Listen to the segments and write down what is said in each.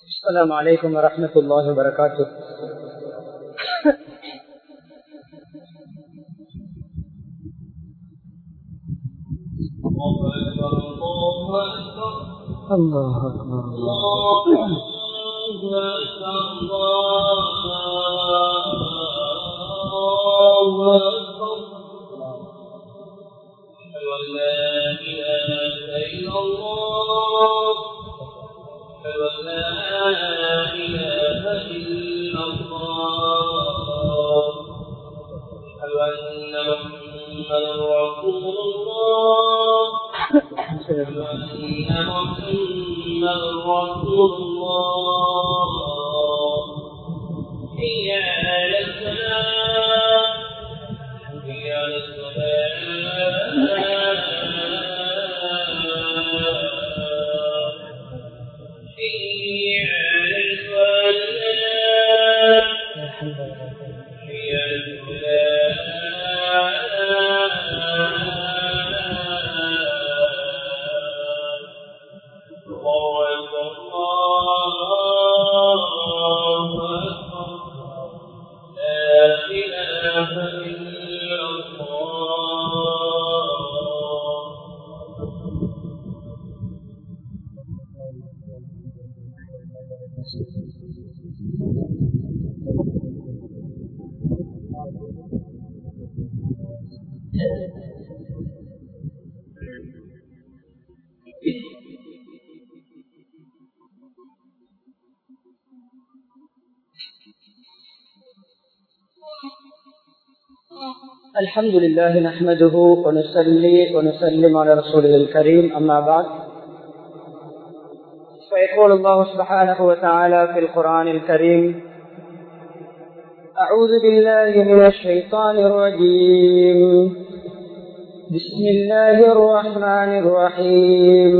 السلام عليكم ورحمة الله وبركاته الله أكبر الله الحمد لله نحمده ونصلي ونسلم على رسوله الكريم أما بعد فيقول الله سبحانه وتعالى في القرآن الكريم أعوذ بالله من الشيطان الرجيم بسم الله الرحمن الرحيم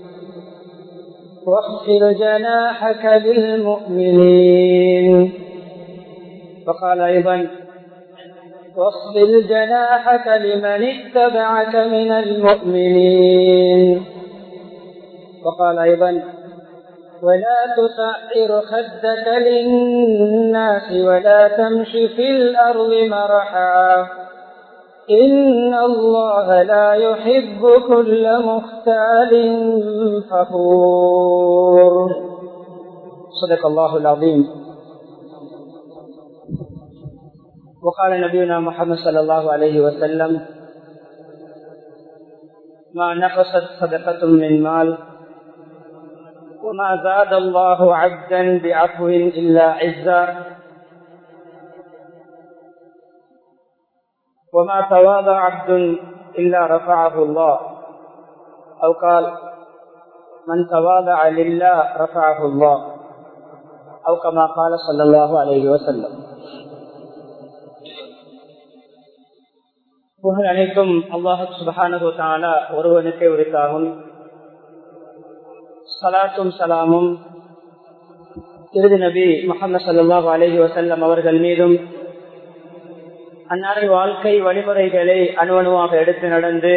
واخفض جناحك للمؤمنين وقال أيضا واخفض جناحك لمن اتبعك من المؤمنين وقال أيضا ولا تسعر خدك للناس ولا تمش في الأرض مرحا إن الله لا يحب كل مختال فخور صدق الله العظيم وقال نبينا محمد صلى الله عليه وسلم ما نقصت صدقة من مال وما زاد الله عبدا بعفو إلا عزا وما تواضع عبد إلا رفعه الله أو قال من تواضع لله رفعه الله أو كما قال صلى الله عليه وسلم புகழ் அனைத்தும் அல்லாஹு சுபஹானு தாலா ஒருவனுக்கே உரித்தாகும் சலாத்தும் சலாமும் திருதி நபி முகமது சல்லாஹ் அலஹி வசல்லம் அவர்கள் மீதும் அன்னாரின் வாழ்க்கை வழிமுறைகளை அணுவணுவாக எடுத்து நடந்து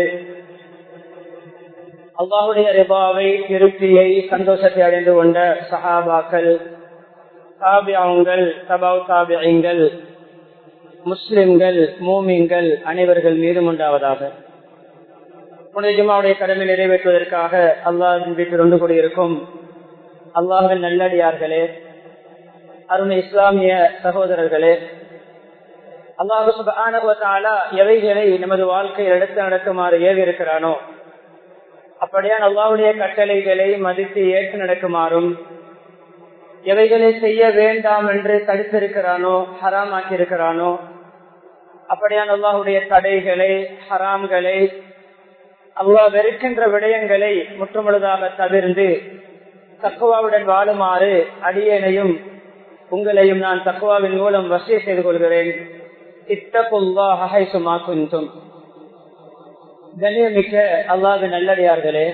அல்லாஹுடைய ரிபாவை திருப்தியை சந்தோஷத்தை அடைந்து கொண்ட சஹாபாக்கள் தாபியாவுங்கள் தபாவ் தாபியங்கள் முஸ்லிம்கள் மூமிங்கள் அனைவர்கள் மீதும் உண்டாவதாக புனித ஜுமாவுடைய கடமை நிறைவேற்றுவதற்காக அல்லாஹின் வீட்டில் ஒன்று கூடியிருக்கும் அல்லாஹின் நல்லடியார்களே அருண் இஸ்லாமிய சகோதரர்களே அல்லாஹு சுபானா எவைகளை நமது வாழ்க்கையில் எடுத்து நடக்குமாறு ஏவி இருக்கிறானோ அப்படியான் அல்லாவுடைய கட்டளைகளை மதித்து ஏற்று நடக்குமாறும் எவைகளை செய்ய வேண்டாம் என்று தடுத்திருக்கிறானோ ஹராமாக்கி இருக்கிறானோ அப்படியான் அல்லாஹுடைய தடைகளை ஹராம்களை அல்லாஹ் வெறுக்கின்ற விடயங்களை முற்றுமுழுதாக தவிர்ந்து தக்குவாவுடன் வாழுமாறு அடியனையும் உங்களையும் நான் தக்குவாவின் மூலம் வசதி செய்து கொள்கிறேன் இத்தகுல்லா குந்தும் கண்ணியமிக்க அல்லாது நல்லடியார்களே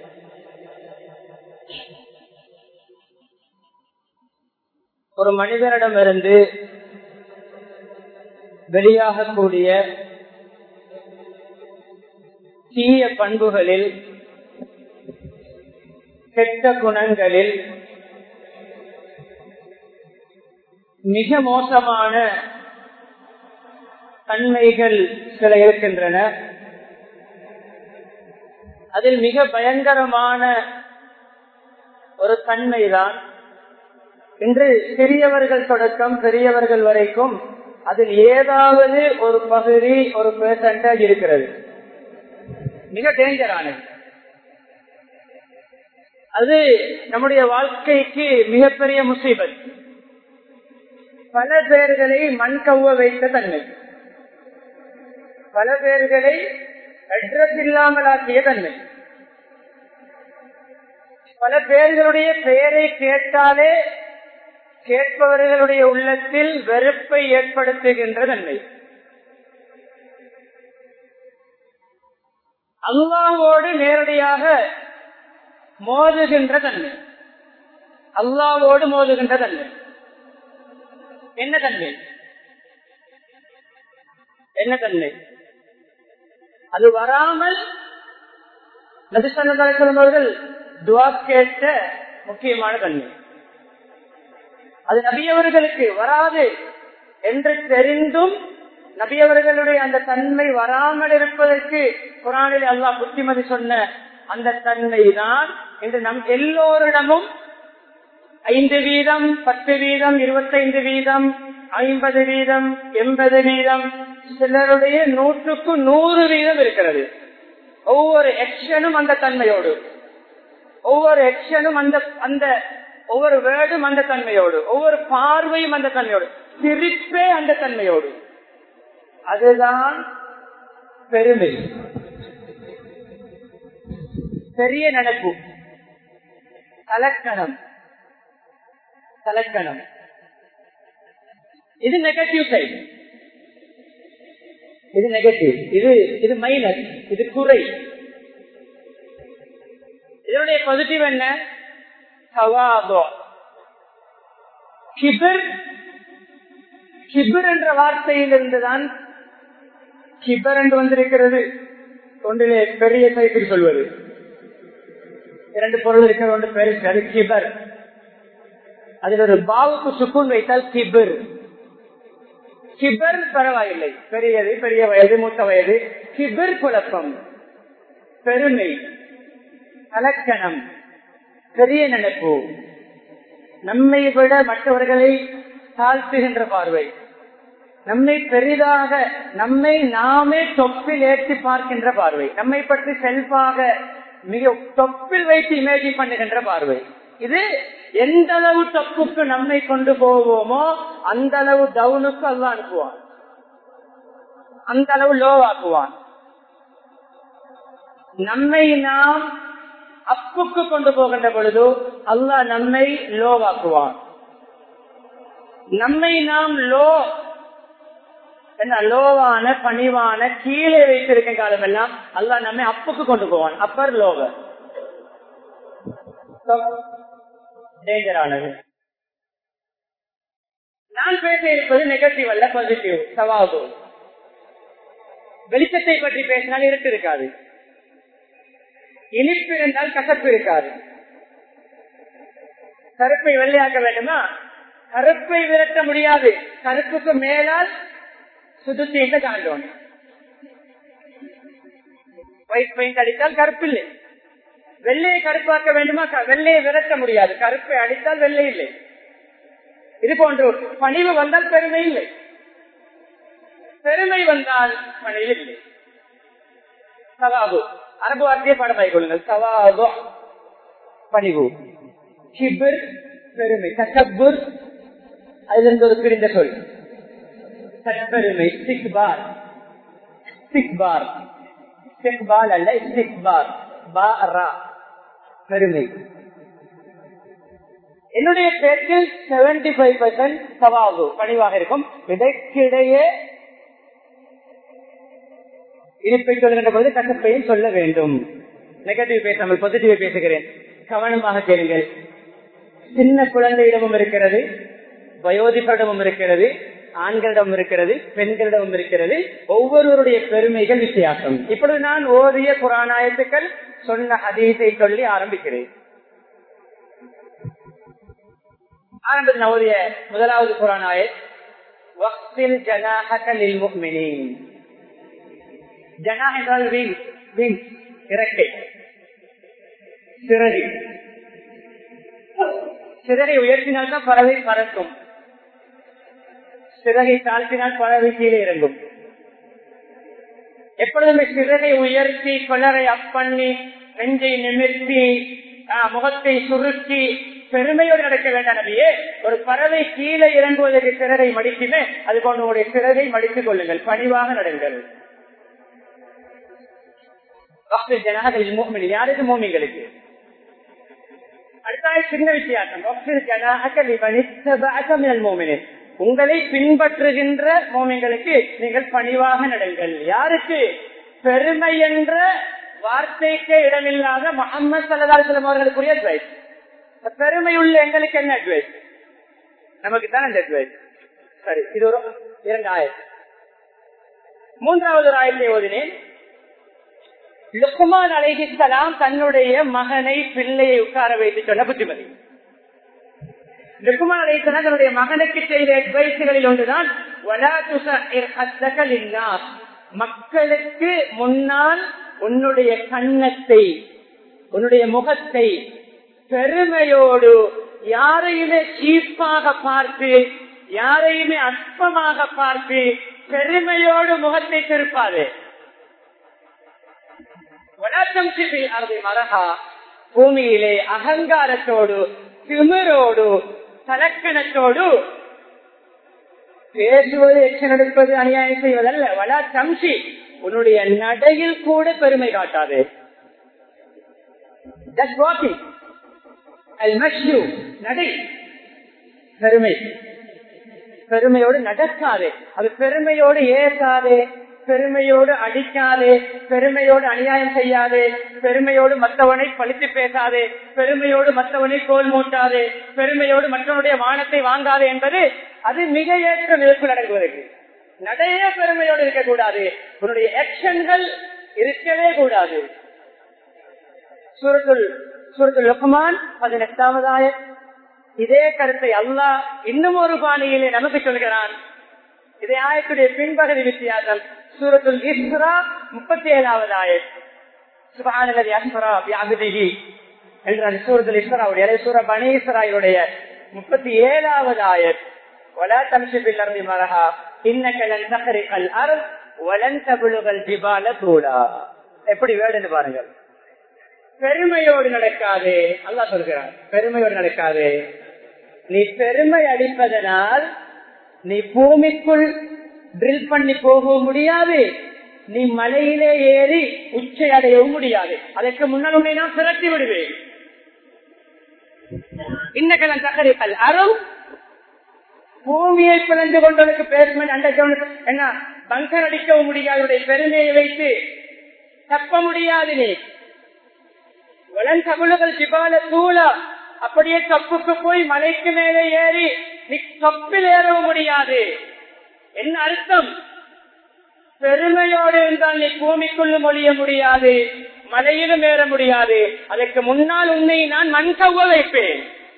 ஒரு மனிதனிடமிருந்து வெளியாகக்கூடிய தீய பண்புகளில் கெட்ட குணங்களில் மிக மோசமான தன்மைகள் சில இருக்கின்றன அதில் மிக பயங்கரமான ஒரு தன்மைதான் இன்று சிறியவர்கள் தொடக்கம் பெரியவர்கள் வரைக்கும் அதில் ஏதாவது ஒரு பகுதி ஒரு பெர்சன்டேஜ் இருக்கிறது மிக டேஞ்சரானது அது நம்முடைய வாழ்க்கைக்கு மிகப்பெரிய முசீபத் பல பேர்களை மண் கவ்வ வைத்த தன்மை பல பேர்களை அட்ரஸ் இல்லாமலாக்கிய தன்மை பல பேர்களுடைய பெயரை கேட்டாலே கேட்பவர்களுடைய உள்ளத்தில் வெறுப்பை ஏற்படுத்துகின்ற தன்மை அல்லாவோடு நேரடியாக மோதுகின்ற தன்மை அல்லாவோடு மோதுகின்ற தன்மை என்ன தன்மை என்ன தன்மை அது வராமல் நபிசல்லம் அவர்கள் துவா கேட்ட முக்கியமான தன்மை அது நபியவர்களுக்கு வராது என்று தெரிந்தும் நபியவர்களுடைய அந்த தன்மை வராமல் இருப்பதற்கு குரானில் அல்லாஹ் புத்திமதி சொன்ன அந்த தன்மை தான் இன்று நம் எல்லோரிடமும் ஐந்து வீதம் பத்து வீதம் இருபத்தைந்து வீதம் ஐம்பது வீதம் எண்பது வீதம் சிலருடைய நூற்றுக்கு நூறு வீதம் இருக்கிறது ஒவ்வொரு எக்ஷனும் அந்த தன்மையோடு ஒவ்வொரு எக்ஷனும் அந்த அந்த ஒவ்வொரு வேர்டும் அந்த தன்மையோடு ஒவ்வொரு பார்வையும் அந்த தன்மையோடு சிரிப்பே அந்த தன்மையோடு அதுதான் பெருமை பெரிய நினைப்பு கலக்கணம் கலக்கணம் இது நெகட்டிவ் சைடு இது நெகட்டிவ் இது இது மைனஸ் இது குறை இதனுடைய பாசிட்டிவ் என்ன சவாதோ கிபர் கிபர் என்ற வார்த்தையிலிருந்துதான் கிபர் என்று வந்திருக்கிறது ஒன்றிலே பெரிய சைக்கிள் சொல்வது இரண்டு பொருள் இருக்கிற ஒன்று பெருசு அது கிபர் அதில் ஒரு பாவுக்கு சுக்குன் வைத்தால் கிபர் கிபர் பரவாயில்லை பெரியது பெரிய வயது மூத்த வயது கிபர் குழப்பம் பெருமை கலக்கணம் பெரிய நினைப்பு நம்மை விட மற்றவர்களை தாழ்த்துகின்ற பார்வை நம்மை பெரிதாக நம்மை நாமே தொப்பில் ஏற்றி பார்க்கின்ற பார்வை நம்மை பற்றி செல்வாக மிக தொப்பில் வைத்து இமேஜின் பண்ணுகின்ற பார்வை இது எந்த அளவு தொப்புக்கு நம்மை கொண்டு போவோமோ அந்த அளவு டவுனுக்கு அல்ல அனுப்புவான் அந்த அளவு லோவாக்குவான் நம்மை நாம் அப்புக்கு கொண்டு போகின்ற பொழுது அல்லாஹ் நம்மை லோவாக்குவான் நம்மை நாம் லோ என்ன லோவான பணிவான கீழே வைத்திருக்கும் காலம் எல்லாம் அல்லா நம்மை அப்புக்கு கொண்டு போவான் அப்பர் லோவ டேஞ்சரானது நான் பேச இருப்பது நெகட்டிவ் அல்ல பாசிட்டிவ் சவாபு வெளிச்சத்தை பற்றி பேசினால் இருட்டு இருக்காது இனிப்பு இருந்தால் கசப்பு இருக்காது கருப்பை வெள்ளையாக்க வேண்டுமா கருப்பை விரட்ட முடியாது கருப்புக்கு மேலால் சுதுத்தீங்க காண்டோம் ஒயிட் பெயிண்ட் அடித்தால் கருப்பில்லை வெள்ளையை கருப்பாக்க வேண்டுமா வெள்ளையை விரட்ட முடியாது கருப்பை அடித்தால் வெள்ளை இல்லை இது போன்று பணிவு வந்தால் பெருமை இல்லை பெருமை வந்தால் பணிவு இல்லை சவாபு அரபு வார்த்தையை பாடமாய் கொள்ளுங்கள் சவாபு பணிவு ஹிபர் பெருமை தக்கபுர் அதிலிருந்து ஒரு பிரிந்த சொல் தற்பெருமை ஸ்டிக்பார் ஸ்டிக்பார் ஸ்டிக்பால் அல்ல ஸ்டிக்பார் பாரா பெருமை என்னுடைய பேச்சில் செவன்டி ஃபைவ் பர்சன்ட் சவாகு பணிவாக இருக்கும் இதற்கிடையே இனிப்பை சொல்கின்ற பொழுது கசப்பையும் சொல்ல வேண்டும் நெகட்டிவ் பேசாமல் பாசிட்டிவ் பேசுகிறேன் கவனமாக கேளுங்கள் சின்ன குழந்தையிடமும் இருக்கிறது வயோதிபரிடமும் இருக்கிறது ஆண்களிடம் இருக்கிறது பெண்களிடம் இருக்கிறது ஒவ்வொருவருடைய பெருமைகள் வித்தியாசம் இப்பொழுது நான் ஓதிய புராணாயத்துக்கள் சொன்ன அதீசை சொல்லி ஆரம்பிக்கிறேன் ஆரம்பத்தில் நவோதிய முதலாவது குரான் ஆயத் வக்தில் ஜனாஹக லில் முஃமினீன் ஜனாஹ் என்றால் விங் விங் இறக்கை சிறகு சிறகை உயர்த்தினால்தான் பறவை பறக்கும் சிறகை தாழ்த்தினால் பறவை கீழே இறங்கும் எப்பொழுதுமே சிறகை உயர்த்தி கொலரை அப்பண்ணி நெஞ்சை நிமிர்த்தி முகத்தை சுருக்கி பெருமையோடு நடக்க வேண்டாம் நபியே ஒரு பறவை கீழே இறங்குவதற்கு சிறகை மடிக்குமே அது போன்ற உங்களுடைய சிறகை மடித்துக் கொள்ளுங்கள் பணிவாக நடங்கள் யாருக்கு மோமிங்களுக்கு அடுத்த சின்ன வித்தியாசம் உங்களை பின்பற்றுகின்ற மோமிங்களுக்கு நீங்கள் பணிவாக நடங்கள் யாருக்கு பெருமை என்ற வார்த்தைக்கு இடமில்லாத முகமது சல்லாஸ்லம் அவர்களுக்குரிய அட்வைஸ் பெருமை உள்ள எங்களுக்கு என்ன அட்வைஸ் நமக்கு தான் அந்த அட்வைஸ் சரி இது ஒரு இரண்டு ஆயிரத்தி மூன்றாவது ஒரு ஆயிரத்தை ஓதினேன் லுக்குமான் அலைஹிஸ்லாம் தன்னுடைய மகனை பிள்ளையை உட்கார வைத்து சொன்ன புத்திமதி லுக்குமான் அலைஹிஸ்லாம் தன்னுடைய மகனுக்கு செய்த அட்வைஸுகளில் ஒன்றுதான் மக்களுக்கு முன்னால் உன்னுடைய கண்ணத்தை உன்னுடைய முகத்தை பெருமையோடு யாரையுமே சீப்பாக பார்த்து யாரையுமே அற்பமாக பார்த்து பெருமையோடு முகத்தை திருப்பாது மரகா பூமியிலே அகங்காரத்தோடு திமிரோடு தலக்கணத்தோடு பேசுவது எச்சம் எடுப்பது அநியாயம் செய்வதல்ல வலா தம்சி உன்னுடைய நடையில் கூட பெருமை காட்டாது நடை பெருமை பெருமையோடு நடக்காது அது பெருமையோடு ஏசாதே பெருமையோடு அடிக்காதே பெருமையோடு அநியாயம் செய்யாதே பெருமையோடு மற்றவனை பழித்து பேசாதே பெருமையோடு மற்றவனை கோல் மூட்டாதே பெருமையோடு மற்றவனுடைய வானத்தை வாங்காதே என்பது அது மிக ஏற்ற விதத்தில் நடக்குவதற்கு நடையே பெருமையோடு இருக்கக்கூடாது உன்னுடைய ஆக்ஷன்கள் இருக்கவே கூடாது சூரத்துல் சூரத்துல் லுக்மான் பதினெட்டாவதாய இதே கருத்தை அல்லாஹ் இன்னும் ஒரு பாணியிலே நமக்கு சொல்கிறான் இதே ஆயத்துடைய பின்பகுதி வித்தியாசம் சூரத்துல் இஸ்ரா முப்பத்தி ஏழாவது ஆயத் சுபானகதி அஸ்ரா வியாபதிகி என்ற சூரத்துல் இஸ்ராவுடைய சூர பனி இஸ்ராயுடைய முப்பத்தி ஏழாவது ஆயத் ولا تمشي في الارض مرحا انك لن تخرق الارض ولن تبلغ الجبال طولا எப்படி வேடுன்னு பாருங்கள் பெருமையோடு நடக்காதே அல்லா சொல்கிறான் பெருமையோடு நடக்காதே நீ பெருமை அடிப்பதனால் நீ பூமிக்குள் ட்ரில் பண்ணி போகவும் முடியாது நீ மலையிலே ஏறி உச்சை அடையவும் முடியாது அதற்கு முன்னால் உன்னை நான் திரட்டி விடுவேன் இன்னக்கலன் தகரிப்பல் அறம் பூமியை பிளந்து கொண்டவனுக்கு பேஸ்மெண்ட் அண்டர் என்ன பங்கர் அடிக்கவும் முடியாது பெருமையை வைத்து தப்ப முடியாது நீ வளன் தமிழர்கள் சிபால தூளா அப்படியே தப்புக்கு போய் மலைக்கு மேலே ஏறி நீ தப்பில் ஏறவும் முடியாது என்ன அர்த்தம் பெருமையோடு இருந்தால் நீ பூமிக்குள்ளும் ஒழிய முடியாது மலையிலும் ஏற முடியாது அதற்கு முன்னால் உன்னை நான் மண் கவ்வ வைப்பேன்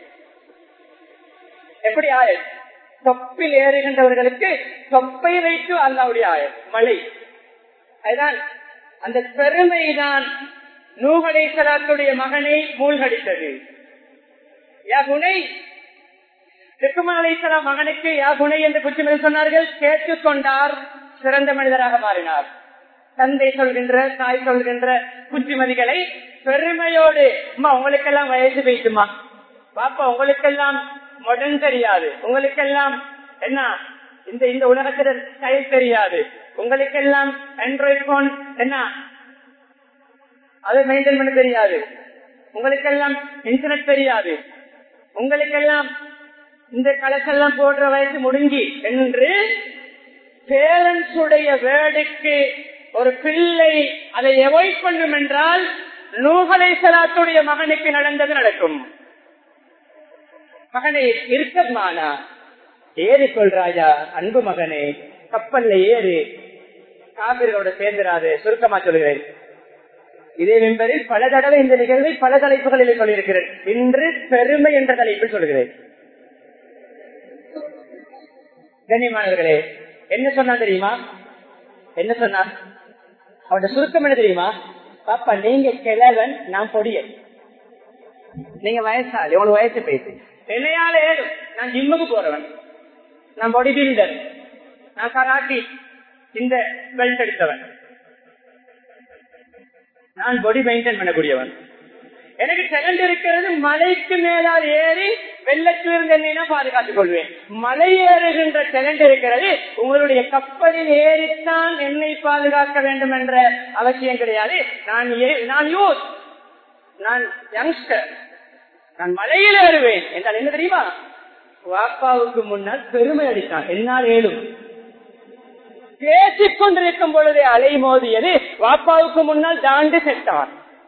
எப்படி ஆயர் தொப்பில் ஏறுகின்றவர்களுக்கு தொப்பை வைத்து அல்லாவுடைய ஆயர் மலை அதுதான் அந்த பெருமைதான் நூகடை சலாத்துடைய மகனை மூழ்கடித்தது யாகுனை திருக்குமலைசலாம் மகனுக்கு யாகுனை என்று குச்சிமதி சொன்னார்கள் கேட்டுக் கொண்டார் சிறந்த மனிதராக மாறினார் தந்தை சொல்கின்ற தாய் சொல்கின்ற புத்திமதிகளை பெருமையோடு அம்மா உங்களுக்கெல்லாம் வயசு போயிட்டுமா பாப்பா உங்களுக்கெல்லாம் மொடன் தெரியாது உங்களுக்கெல்லாம் என்ன இந்த இந்த உலகத்துல ஸ்டைல் தெரியாது உங்களுக்கெல்லாம் ஆண்ட்ராய்ட் போன் என்ன அதை மெயின்டைன் பண்ண தெரியாது உங்களுக்கெல்லாம் இன்டர்நெட் தெரியாது உங்களுக்கெல்லாம் இந்த கலக்கெல்லாம் போடுற வயசு முடிஞ்சி என்று பேரண்ட்ஸ் உடைய வேர்டுக்கு ஒரு பிள்ளை அதை எவாய்ட் பண்ணும் என்றால் நூகலை சலாத்துடைய மகனுக்கு நடந்தது நடக்கும் மகனை இருக்கமானா ஏறிக்கொள் ராஜா அன்பு மகனே கப்பல்ல ஏறு காவிர்களோட சேர்ந்துராது சுருக்கமா சொல்கிறேன் இதே மெம்பரில் பல தடவை இந்த நிகழ்வை பல தலைப்புகளில் சொல்லியிருக்கிறேன் இன்று பெருமை என்ற தலைப்பில் சொல்கிறேன் கண்ணியமானவர்களே என்ன சொன்னா தெரியுமா என்ன சொன்னான் அவனோட சுருக்கம் என்ன தெரியுமா பாப்பா நீங்க கிழவன் நான் பொடியன் நீங்க வயசாளி உங்களுக்கு வயசு பேசு என்னையால ஏழும் நான் ஜிம்முக்கு போறவன் நான் பாடி பில்டர் நான் கராட்டி இந்த பெல்ட் எடுத்தவன் நான் பாடி மெயின்டைன் பண்ணக்கூடியவன் எனக்கு டேலண்ட் இருக்கிறது மலைக்கு மேலால் ஏறி வெள்ளத்திலிருந்து என்னை பாதுகாத்துக் கொள்வேன் மலை ஏறுகின்ற டேலண்ட் இருக்கிறது உங்களுடைய கப்பலில் ஏறித்தான் என்னை பாதுகாக்க வேண்டும் என்ற அவசியம் கிடையாது நான் நான் யூத் நான் யங்ஸ்டர் நான் மலையில் ஏறுவேன் என்றால் என்ன தெரியுமா வாப்பாவுக்கு முன்னால் பெருமை அடித்தான் என்னால் ஏழும் பேசிக் கொண்டிருக்கும் பொழுதே அலை மோதியது வாப்பாவுக்கு முன்னால் தாண்டு செட்டான்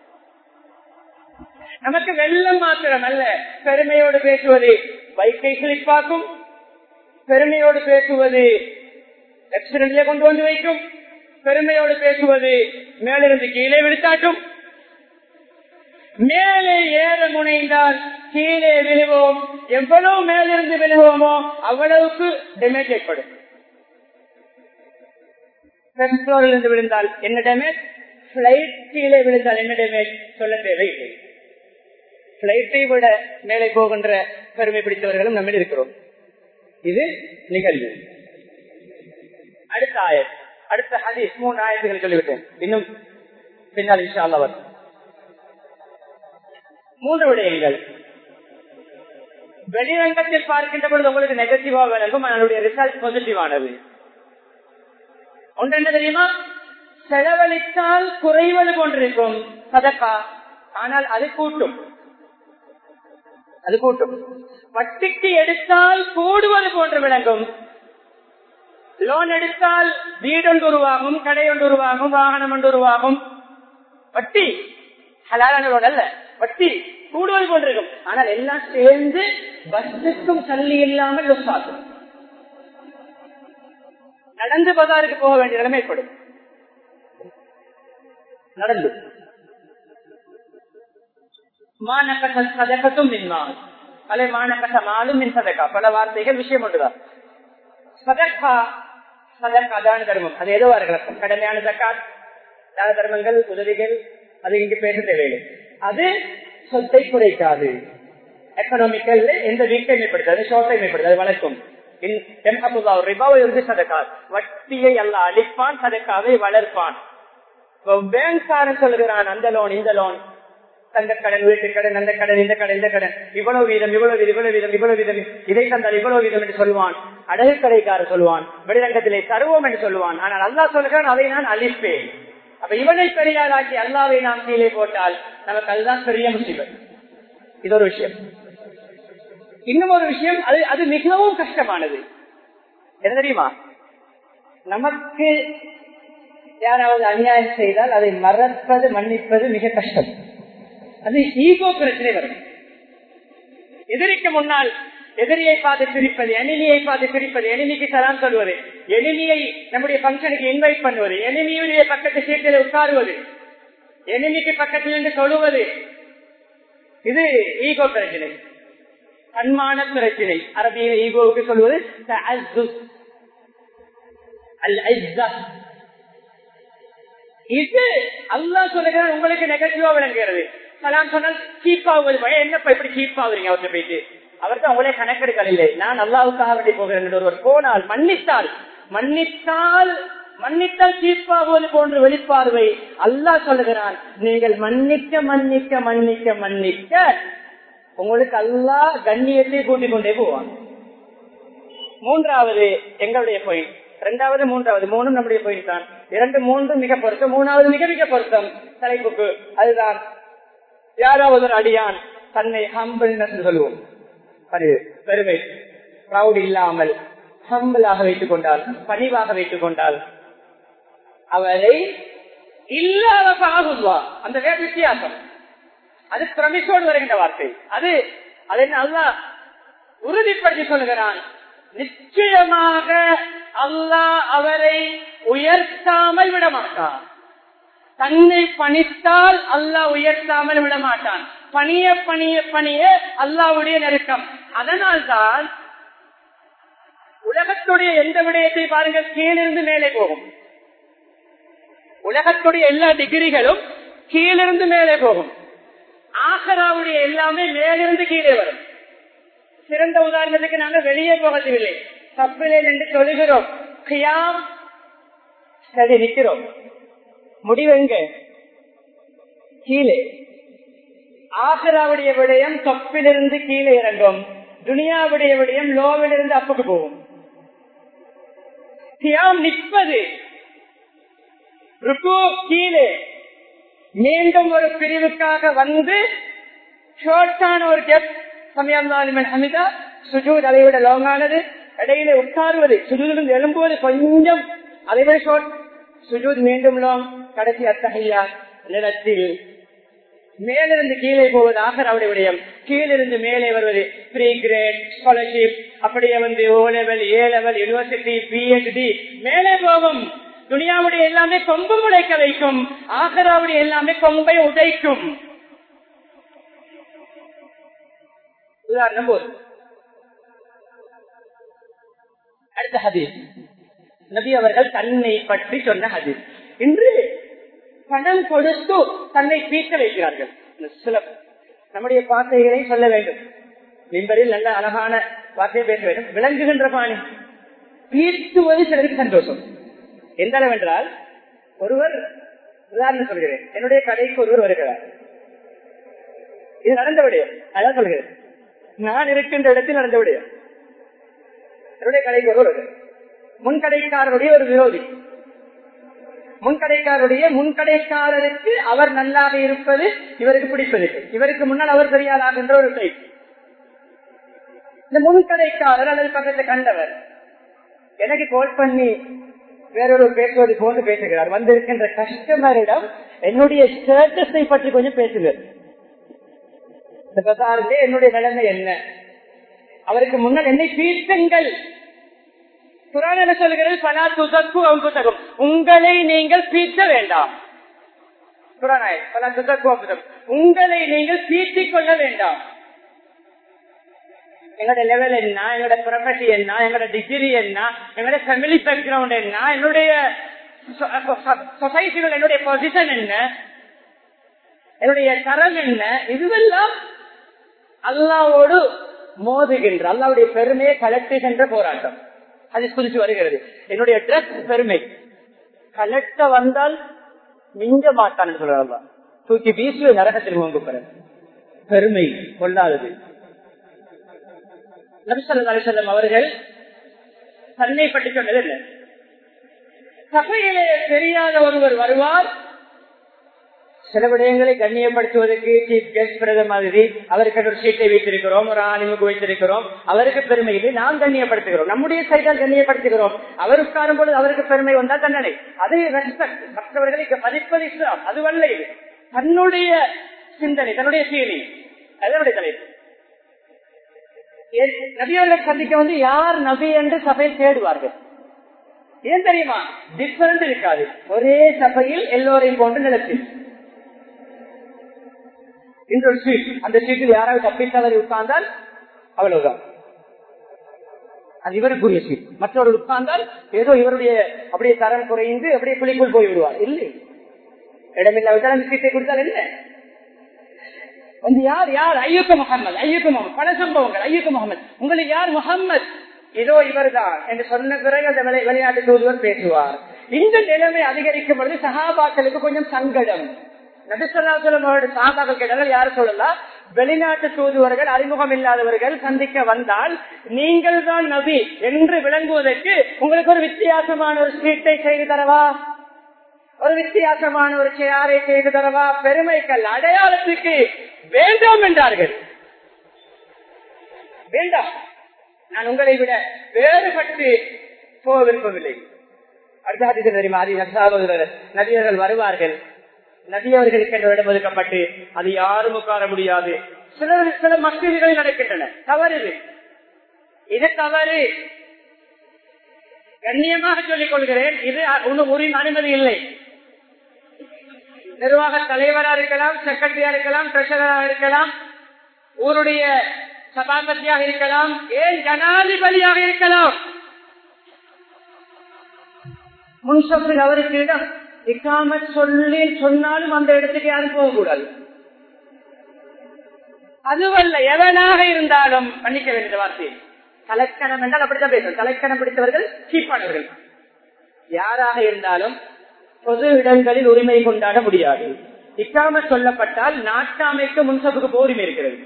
நமக்கு வெள்ளம் மாத்திரம் அல்ல பெருமையோடு பேசுவது பைக்கை சிலிப்பாக்கும் பெருமையோடு பேசுவது ஆக்சிடென்ட்ல கொண்டு வந்து வைக்கும் பெருமையோடு பேசுவது மேலிருந்து கீழே விழுத்தாட்டும் மேலே ஏற முனைந்தால் கீழே விழுவோம் எவ்வளவு மேலிருந்து விழுவோமோ அவ்வளவுக்கு டேமேஜ் ஏற்படும் இருந்து விழுந்தால் என்ன டேமேஜ் பிளைட் கீழே விழுந்தால் என்ன டேமேஜ் சொல்ல தேவையில்லை பிளைட்டை விட மேலே போகின்ற பெருமை பிடித்தவர்களும் நம்ம இருக்கிறோம் இது நிகழ்வு அடுத்த ஆயர் அடுத்த ஹதீஸ் மூணு ஆயத்துகள் சொல்லிவிட்டேன் இன்னும் பின்னால் விஷயம் அல்லவர் மூன்று விடயங்கள் வெளிரங்கத்தில் பார்க்கின்ற பொழுது உங்களுக்கு நெகட்டிவா விளங்கும் அதனுடைய ரிசல்ட் பாசிட்டிவானது ஒன்று என்ன தெரியுமா செலவழித்தால் குறைவது போன்றிருக்கும் சதக்கா ஆனால் அது கூட்டும் அது கூட்டும் வட்டிக்கு எடுத்தால் கூடுவது போன்று விளங்கும் லோன் எடுத்தால் வீடொன்று உருவாகும் கடை ஒன்று உருவாகும் வாகனம் ஒன்று உருவாகும் வட்டி ஹலாலான லோன் அல்ல வட்டி கூடுவது போன்றிருக்கும் ஆனால் எல்லாம் சேர்ந்து பஸ்ஸுக்கும் சல்லி இல்லாமல் லொஸ் ஆகும் நடந்து பதாருக்கு போக வேண்டிய நிலைமை ஏற்படும் நடந்து மாநக்கசம் சதகத்தும் மின்மால் அலை மாநக்கச மாலும் மின் சதக்கா பல வார்த்தைகள் விஷயம் ஒன்றுதான் சதக்கா சதக்கா தான தர்மம் அது ஏதோ இருக்கலாம் கடமையான சக்காத் தான தர்மங்கள் உதவிகள் அது இங்கு பேச தேவையில்லை அது சொத்தை குறைக்காது எக்கனாமிக்கல் எந்த வீக்கை மேம்படுத்தாது ஷோர்ட்டை மேம்படுத்தாது அது வளர்க்கும் வட்டியை அல்ல அழிப்பான் சதக்காவை வளர்ப்பான் பேங்க்காரன் சொல்லுகிறான் அந்த லோன் இந்த லோன் தங்க கடன் வீட்டு கடன் அந்த கடன் இந்த கடன் இந்த கடன் இவ்வளவு வீதம் இவ்வளவு வீதம் இவ்வளவு வீதம் இவ்வளவு வீதம் இதை தந்தால் இவ்வளவு வீதம் என்று சொல்லுவான் அடகு கடைக்காரர் சொல்லுவான் வெளிரங்கத்திலே தருவோம் என்று சொல்லுவான் ஆனால் அல்லா சொல்லுகிறான் அதை நான் அழிப்பேன் அப்ப இவனை பெரியாராக்கி அல்லாவை நாம் கீழே போட்டால் நமக்கு அதுதான் பெரிய முசிபத் இது ஒரு விஷயம் இன்னும் ஒரு விஷயம் அது அது மிகவும் கஷ்டமானது என்ன தெரியுமா நமக்கு யாராவது அநியாயம் செய்தால் அதை மறப்பது மன்னிப்பது மிக கஷ்டம் அது ஈகோ பிரச்சனை வரும் எதிரிக்கு முன்னால் எதிரியை பார்த்து பிரிப்பது எனிமியை பார்த்து பிரிப்பது எனிமிக்கு சலாம் சொல்வது எனிமியை நம்முடைய பங்கனுக்கு இன்வைட் பண்ணுவது எனிமியுடைய பக்கத்து சீட்டில் உட்காருவது எனிமிக்கு பக்கத்தில் இருந்து சொல்லுவது இது ஈகோ பிரச்சனை தன்மான பிரச்சனை அரபியில ஈகோவுக்கு சொல்வது இது அல்லா சொல்லுகிறார் உங்களுக்கு நெகட்டிவா விளங்குகிறது சலாம் சொன்னால் சீப் ஆகுவது என்னப்பா இப்படி சீப் ஆகுறீங்க அவர்கிட்ட போயிட்டு அவர்கிட்ட அவங்களே கணக்கெடுக்கல் இல்லை நான் அல்லாவுக்காக வேண்டி போகிறேன் ஒருவர் போனால் மன்னித்தால் மன்னித்தால் மன்னித்தால் சீப்பாகுவது போன்ற வெளிப்பார்வை அல்லாஹ் சொல்லுகிறான் நீங்கள் மன்னிக்க மன்னிக்க மன்னிக்க மன்னிக்க உங்களுக்கு அல்லா கண்ணியத்தை கூட்டிக் கொண்டே போவான் மூன்றாவது எங்களுடைய பாயிண்ட் இரண்டாவது மூன்றாவது மூணும் நம்முடைய பாயிண்ட் தான் இரண்டு மூன்று மிக பொருத்தம் மூணாவது மிக மிக பொருத்தம் தலைப்புக்கு அதுதான் யாராவது ஒரு அடியான் தன்னை ஹம்பிள்னஸ் சொல்லுவோம் பெருமை ப்ரௌட் இல்லாமல் ஹம்பிளாக வைத்துக் கொண்டால் பணிவாக வைத்துக் கொண்டால் அவரை இல்லாத ஆகுவா அந்த வேறு வித்தியாசம் அது பிரமிசோடு வருகின்ற வார்த்தை அது அதை நல்லா உறுதிப்படுத்தி சொல்கிறான் நிச்சயமாக அல்லாஹ் அவரை உயர்த்தாமல் விட மாட்டான் தன்னை பணித்தால் அல்லாஹ் உயர்த்தாமல் விட மாட்டான் பணிய பணிய பணிய அல்லாவுடைய நெருக்கம் அதனால்தான் உலகத்துடைய எந்த விடயத்தை பாருங்கள் கீழிருந்து மேலே போகும் உலகத்துடைய எல்லா டிகிரிகளும் கீழிருந்து மேலே போகும் ஆகராவுடைய எல்லாமே மேலிருந்து கீழே வரும் சிறந்த உதாரணத்துக்கு நாங்கள் வெளியே போகவில்லை தப்பிலே நின்று சொல்லுகிறோம் கியாம் சரி நிற்கிறோம் முடிவெங்க கீழே ஆகராவுடைய விடயம் தொப்பிலிருந்து கீழே இறங்கும் துனியாவுடைய விடயம் லோவிலிருந்து அப்புக்கு போகும் தியாம் நிற்பது ருக்கு கீழே மீண்டும் ஒரு பிரிவுக்காக வந்து ஷோர்ட்டான ஒரு கெப் சமயம் ஹமிதா சுஜூத் அதை விட லாங்கானது இடையில உட்காருவது சுஜூதிலிருந்து எழும்புவது கொஞ்சம் அதை விட ஷோர்ட் சுஜூத் மீண்டும் லாங் கடைசி அத்தகையா நிலத்தில் மேலிருந்து கீழே போவது ஆகராவுடைய விடயம் கீழிருந்து மேலே வருவது ப்ரீ கிரேட் ஸ்காலர்ஷிப் அப்படியே வந்து O level A level university PhD மேலே போகும் துனியாவுடைய எல்லாமே கொம்பு முளைக்க வைக்கும் ஆகராவுடைய எல்லாமே கொம்பை உடைக்கும் உதாரணம் போது அடுத்த ஹதீஸ் நபி அவர்கள் தன்னை பற்றி சொன்ன ஹதீஸ் இன்று பணம் கொடுத்து தன்னை பீக்க வைக்கிறார்கள் சில நம்முடைய வார்த்தைகளை சொல்ல வேண்டும் மின்பரில் நல்ல அழகான வார்த்தையை பேச வேண்டும் விளங்குகின்ற பாணி பீர்த்துவது சிலருக்கு சந்தோஷம் எந்த அளவென்றால் ஒருவர் உதாரணம் சொல்கிறேன் என்னுடைய கடைக்கு ஒருவர் வருகிறார் இது நடந்த விடயம் அதான் சொல்கிறேன் நான் இருக்கின்ற இடத்தில் நடந்த விடயம் என்னுடைய கடைக்கு ஒருவர் வருகிறார். முன்கடைக்காரருடைய ஒரு விரோதி முன்கடைக்காரருடைய முன்கடைக்காரருக்கு அவர் நல்லாக இருப்பது இவருக்கு பிடிப்பதில்லை இவருக்கு முன்னால் அவர் தெரியாதாகின்ற ஒரு டைப் இந்த முன்கடைக்காரர் அல்லது பக்கத்தில் கண்டவர் எனக்கு கால் பண்ணி வேறொரு பேசுவது போன்று பேசுகிறார் வந்திருக்கின்ற கஸ்டமரிடம் என்னுடைய ஸ்டேட்டஸை பற்றி கொஞ்சம் பேசுகிறார் இந்த பசாரிலே என்னுடைய நிலைமை என்ன அவருக்கு முன்னால் என்னை பீர்த்துங்கள் குரான் என்ன சொல்கிறது பலா துதக்கு அங்குதகும் உங்களை நீங்கள் பீத்த வேண்டாம் குரானாய் பலா துதக்கு அங்குதகும் உங்களை நீங்கள் பீத்திக் கொள்ள வேண்டாம் எங்களோட லெவல் என்ன எங்களோட ப்ரொஃபஷன் என்ன எங்களோட டிகிரி என்ன எங்களோட ஃபேமிலி பேக்ரவுண்ட் என்ன என்னுடைய சொசைட்டியில் என்னுடைய பொசிஷன் என்ன என்னுடைய தரம் என்ன இதுவெல்லாம் அல்லாவோடு மோதுகின்ற அல்லாவுடைய பெருமையை கலட்டுகின்ற போராட்டம் அது குறித்து வருகிறது என்னுடைய ட்ரெஸ் பெருமை கலெக்ட வந்தால் மிஞ்ச மாட்டான்னு சொல்றாங்க தூக்கி வீசுவ நரகத்தில் மூங்கு பெருமை கொள்ளாதது நபிசல்ல அலிசல்லம் அவர்கள் தன்னை பற்றி சொன்னது இல்லை சபையிலே தெரியாத ஒருவர் வருவார் சில விடயங்களை கண்ணியப்படுத்துவதற்கு சீஃப் கெஸ்ட் பிரதர் மாதிரி அவருக்கு ஒரு சீட்டை வைத்திருக்கிறோம் ஒரு ஆணிமுக்கு வைத்திருக்கிறோம் அவருக்கு பெருமை இல்லை நாம் கண்ணியப்படுத்துகிறோம் நம்முடைய சைடால் கண்ணியப்படுத்துகிறோம் அவர் உட்காரும் பொழுது அவருக்கு பெருமை வந்தால் தண்டனை அதை ரெஸ்பெக்ட் மற்றவர்களை மதிப்பது இஸ்லாம் அதுவல்ல இது தன்னுடைய சிந்தனை தன்னுடைய ஃபீலிங் அதனுடைய தலைப்பு நபியர்களை சந்திக்க வந்து யார் நபி என்று சபையில் தேடுவார்கள் ஏன் தெரியுமா டிஃபரண்ட் இருக்காது ஒரே சபையில் எல்லோரையும் போன்று நிலத்தில் இந்த ஒரு சீட் அந்த சீட்டில் யாராவது தப்பித்தவரை உட்கார்ந்தால் அவ்வளவுதான் அது இவருக்குரிய சீட் மற்றவர்கள் உட்கார்ந்தால் ஏதோ இவருடைய அப்படியே தரம் குறைந்து அப்படியே குழிக்குள் போய் விடுவார் இல்லை இடமில்லாவிட்டால் அந்த சீட்டை கொடுத்தால் என்ன வந்து யார் யார் ஐயக்க முகமது ஐயக்க முகமது பல சம்பவங்கள் ஐயக்க முகமது உங்களுக்கு யார் முகமது இதோ இவர்தான் என்று சொன்ன பிறகு அந்த வெளிநாட்டு தூதுவர் பேசுவார் இந்த நிலைமை அதிகரிக்கும் பொழுது சகாபாக்களுக்கு கொஞ்சம் சங்கடம் நபிசல்லாசலமோட சாபாக்கள் கேட்டால் யாரு சொல்லலாம் வெளிநாட்டு தூதுவர்கள் அறிமுகம் இல்லாதவர்கள் சந்திக்க வந்தால் நீங்கள் தான் நபி என்று விளங்குவதற்கு உங்களுக்கு ஒரு வித்தியாசமான ஒரு சீட்டை செய்து தரவா ஒரு வித்தியாசமான ஒரு சேரை செய்து தரவா பெருமைகள் அடையாளத்துக்கு வேண்டாம் என்றார்கள் வேண்டாம் நான் உங்களை விட வேறுபட்டு போக விரும்பவில்லை அடுத்த ஹதீஸ் தெரியுமா அது சகோதரர் நபியர்கள் வருவார்கள் நபியவர்களுக்கு என்ற இடம் ஒதுக்கப்பட்டு அது யாரும் உட்கார முடியாது சில சில மசூதிகள் நடக்கின்றன தவறு இது இது தவறு கண்ணியமாக சொல்லிக் கொள்கிறேன் இது உரிமை அனுமதி இல்லை நிர்வாக தலைவரா இருக்கலாம் செக்ரட்டரியா இருக்கலாம் ட்ரெஷரரா இருக்கலாம் ஊருடைய சபாபதியாக இருக்கலாம் ஏன் ஜனாதிபதியாக இருக்கலாம் முன்சப்பில் அவருக்கு இடம் இக்காம சொல்லி சொன்னாலும் அந்த இடத்துக்கு யாரும் போகக்கூடாது அதுவல்ல எவனாக இருந்தாலும் மன்னிக்க வேண்டிய வார்த்தை கலக்கணம் என்றால் அப்படித்தான் பேசும் கலக்கணம் பிடித்தவர்கள் சீப்பானவர்கள் யாராக இருந்தாலும் பொது இடங்களில் உரிமை கொண்டாட முடியாது இக்காம சொல்லப்பட்டால் நாட்டாமைக்கு முன்சப்புக்கு உரிமை இருக்கிறது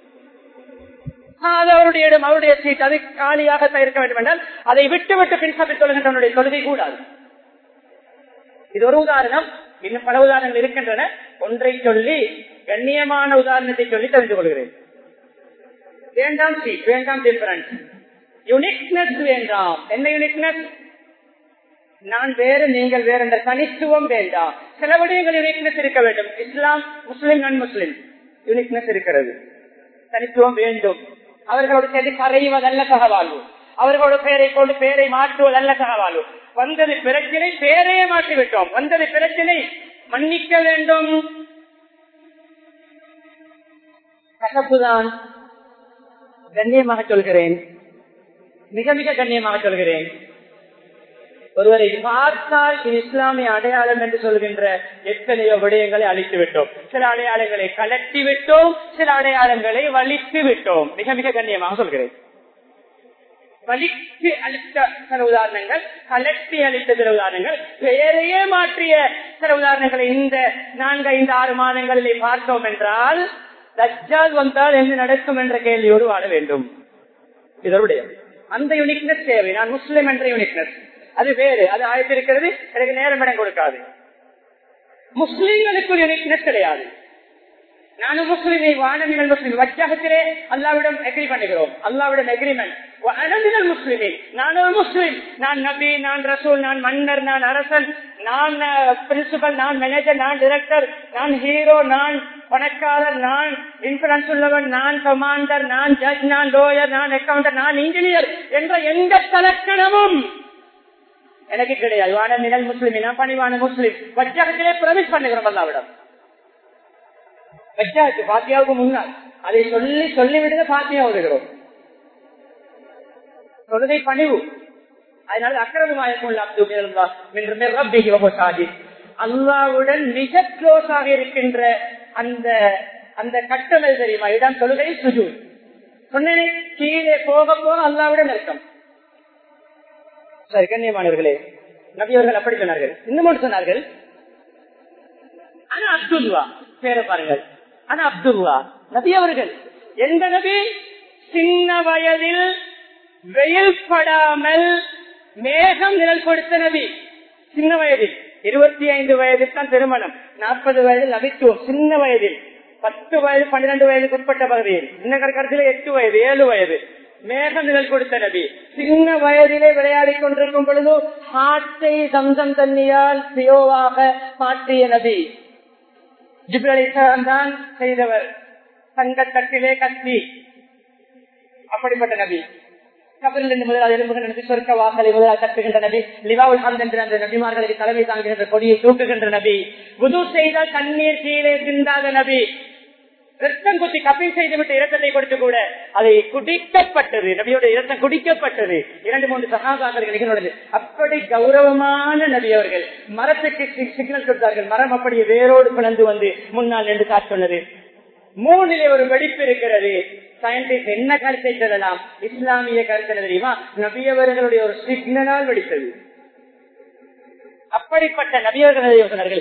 அது அவருடைய இடம் அவருடைய சீட் அது காலியாக இருக்க வேண்டும் என்றால் அதை விட்டு விட்டு பின்சப்பில் சொல்கின்றவனுடைய தொழுகை கூடாது இது ஒரு உதாரணம் இன்னும் பல உதாரணங்கள் இருக்கின்றன ஒன்றை சொல்லி கண்ணியமான உதாரணத்தை சொல்லி தெரிந்து கொள்கிறேன் வேண்டாம் சீட் வேண்டாம் டிஃபரன்ஸ் யுனிக்னஸ் வேண்டாம் என்ன யுனிக்னஸ் நான் வேறு நீங்கள் வேறு என்ற தனித்துவம் வேண்டாம் சில விடயங்கள் யுனிக்னஸ் இருக்க வேண்டும் இஸ்லாம் முஸ்லிம் நான் முஸ்லிம் யுனிக்னஸ் இருக்கிறது தனித்துவம் வேண்டும் அவர்களோடு சேர்ந்து கரைவதல்ல சகவாழ்வு அவர்களோட பெயரை கொண்டு பெயரை மாற்றுவதல்ல சகவாழ்வு வந்தது பிரச்சனை பேரையே மாற்றிவிட்டோம் வந்தது பிரச்சனை மன்னிக்க வேண்டும் கசப்புதான் கண்ணியமாக சொல்கிறேன் மிக மிக கண்ணியமாக சொல்கிறேன் ஒருவரை பார்த்தால் இது இஸ்லாமிய அடையாளம் என்று சொல்கின்ற எத்தனையோ விடயங்களை அழித்து விட்டோம் சில அடையாளங்களை கலட்டி விட்டோம் சில அடையாளங்களை வலித்து விட்டோம் மிக மிக கண்ணியமாக சொல்கிறேன் வலித்து அளித்த சில உதாரணங்கள் கலட்டி அளித்த சில உதாரணங்கள் பெயரையே மாற்றிய சில உதாரணங்களை இந்த நான்கு ஐந்து ஆறு மாதங்களிலே பார்த்தோம் என்றால் தஜ்ஜால் வந்தால் என்ன நடக்கும் என்ற கேள்வியோடு வாழ வேண்டும் இதனுடைய அந்த யூனிக்னஸ் தேவை நான் முஸ்லிம் என்ற யூனிக்னஸ் அது வேறு அது ஆயத்திருக்கிறது எனக்கு நேரம் இடம் கொடுக்காது முஸ்லிம்களுக்கு யூனிக்னஸ் கிடையாது நானும் முஸ்லிமை வானமிகள் முஸ்லிம் வச்சாகத்திலே அல்லாவிடம் எக்ரி பண்ணுகிறோம் அல்லாவிடம் எக்ரிமெண்ட் அனந்தினல் முஸ்லிமே நான் ஒரு முஸ்லிம் நான் நபி நான் ரசூல் நான் மன்னர் நான் அரசன் நான் பிரின்சிபல் நான் மேனேஜர் நான் டிரெக்டர் நான் ஹீரோ நான் பணக்காரர் நான் இன்சூரன்ஸ் உள்ளவன் நான் கமாண்டர் நான் ஜட்ஜ் நான் லோயர் நான் அக்கௌண்டர் நான் இன்ஜினியர் என்ற எந்த தலக்கணமும் எனக்கு கிடையாது வான நிழல் முஸ்லிம் நான் பணிவான முஸ்லிம் வச்சாகத்திலே பிரமிஸ் பண்ணுகிறோம் அல்லாவிடம் வச்சாச்சு பாத்தியாவுக்கு முன்னால் அதை சொல்லி சொல்லிவிட்டு பாத்தியா வருகிறோம் தொழுகை பணிவு அதனால அக்கிரமாயி அல்லாவுடன் மிக க்ளோஸாக இருக்கின்ற அந்த அந்த கட்டளை தெரியுமா இடம் தொழுகை சுஜு சொன்னேனே கீழே போக போக அல்லாவுடன் இருக்கும் சரி கண்ணியமானவர்களே நபியவர்கள் அப்படி சொன்னார்கள் இன்னும் சொன்னார்கள் ஆனா அப்துல்லா பேர பாருங்கள் ஆனா அப்துல்லா நபி அவர்கள் எந்த நபி சின்ன வயதில் வெயில் படாமல் மேகம் நிழல் கொடுத்த நபி சின்ன வயதில் இருபத்தி ஐந்து வயதில் தான் திருமணம் நாற்பது வயதில் நபித்துவம் சின்ன வயதில் பத்து வயது பன்னிரண்டு வயதுக்கு உட்பட்ட பகுதியில் இன்ன கருத்தில் எட்டு வயது ஏழு வயது மேக நிழல் கொடுத்த நபி சின்ன வயதிலே விளையாடி கொண்டிருக்கும் பொழுது ஆட்டை சம்சம் தண்ணியால் பியோவாக மாற்றிய நபி ஜிப்ரலிசான் தான் செய்தவர் தங்கத்தட்டிலே கத்தி அப்படிப்பட்ட நபி கபரில் இருந்து முதலாவது எலும்புகின்ற நபி சொர்க்க வாசலை முதலாக கட்டுகின்ற நபி லிவாவுல் ஹம்த் என்ற அந்த நபிமார்களுக்கு தலைமை தாங்குகின்ற கொடியை தூக்குகின்ற நபி புது செய்தால் தண்ணீர் கீழே சிந்தாத நபி ரத்தம் குத்தி கப்பி செய்துவிட்டு இரத்தத்தை கொடுத்து கூட அதை குடிக்கப்பட்டது நபியோட இரத்தம் குடிக்கப்பட்டது இரண்டு மூன்று சகாபாக்கள் நிகழ்ந்தது அப்படி கௌரவமான நபி அவர்கள் மரத்துக்கு சிக்னல் கொடுத்தார்கள் மரம் அப்படியே வேரோடு பிளந்து வந்து முன்னால் நின்று காட்டு சொன்னது மூணிலே ஒரு வெடிப்பு இருக்கிறது சயின்டிஸ்ட் என்ன கருத்தை சொல்லலாம் இஸ்லாமிய கருத்து தெரியுமா நபியவர்களுடைய ஒரு சிக்னலால் வெடித்தது அப்படிப்பட்ட நபியவர்கள் சொன்னார்கள்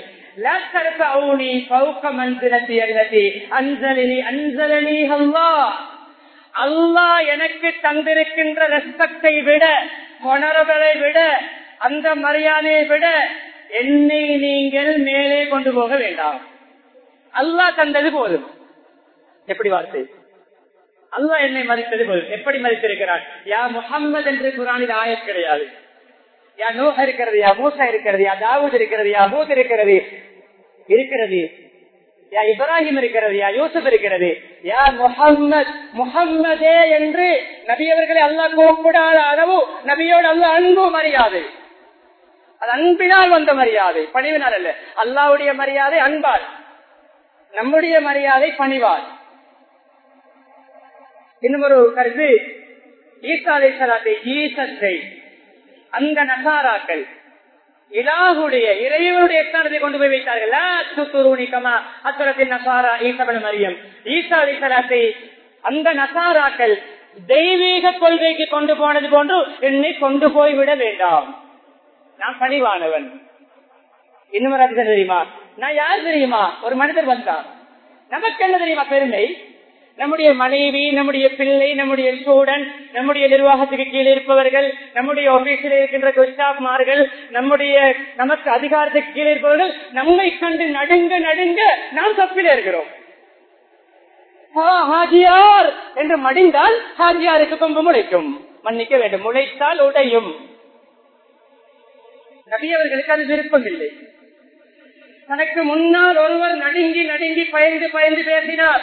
அல்லா எனக்கு தந்திருக்கின்ற ரெஸ்பெக்டை விட கொணர்களை விட அந்த மரியாதையை விட என்னை நீங்கள் மேலே கொண்டு போக வேண்டாம் அல்லாஹ் தந்தது போதும் எப்படி வார்த்தை அல்லாஹ் என்னை மதித்தது போதும் எப்படி மதித்திருக்கிறார் யா முகம்மது என்று குரானில் ஆயத் கிடையாது யா நூஹ் இருக்கிறது யா மூசா இருக்கிறது யா தாவூத் இருக்கிறது யா பூத் இருக்கிறது இருக்கிறது யா இப்ராஹிம் இருக்கிறது யா யூசுப் இருக்கிறது யா முகம்மது முகம்மதே என்று நபியவர்களை அல்லாஹ் கூப்பிடாத அளவு நபியோடு அல்ல அன்பு மரியாதை அது அன்பினால் வந்த மரியாதை பணிவினால் அல்ல அல்லாவுடைய மரியாதை அன்பால் நம்முடைய மரியாதை பணிவால் இன்னும் ஒரு கருத்து ஈசாலை சலாத்தை ஈசத்தை அந்த நசாராக்கள் இலாகுடைய இறைவனுடைய ஸ்தானத்தை கொண்டு போய் வைத்தார்கள் லா துத்துரூனிகமா அசுரத்தின் நசாரா ஈசபன் மரியம் ஈசா அலிசலாத்தை அந்த நசாராக்கள் தெய்வீக கொள்கைக்கு கொண்டு போனது போன்று என்னை கொண்டு போய் விட வேண்டாம் நான் பணிவானவன் இன்னும் ஒரு அதிகம் தெரியுமா நான் யார் தெரியுமா ஒரு மனிதர் வந்தார் நமக்கு என்ன தெரியுமா பெருமை நம்முடைய மனைவி நம்முடைய பிள்ளை நம்முடைய ஸ்டூடெண்ட் நம்முடைய நிர்வாகத்துக்கு கீழே இருப்பவர்கள் நம்முடைய ஆபீஸில் இருக்கின்ற குஸ்டாப்மார்கள் நம்முடைய நமக்கு அதிகாரத்துக்கு கீழே இருப்பவர்கள் நம்மை கண்டு நடுங்க நடுங்க நாம் தப்பில இருக்கிறோம் ஆ, ஹாஜியார் என்று மடிந்தால் ஹாஜியாருக்கு கொம்பு முளைக்கும் மன்னிக்க வேண்டும் முளைத்தால் உடையும் நபி அவர்களுக்கு அது விருப்பம் இல்லை தனக்கு முன்னால் ஒருவர் நடுங்கி நடுங்கி பயந்து பயந்து பேசினார்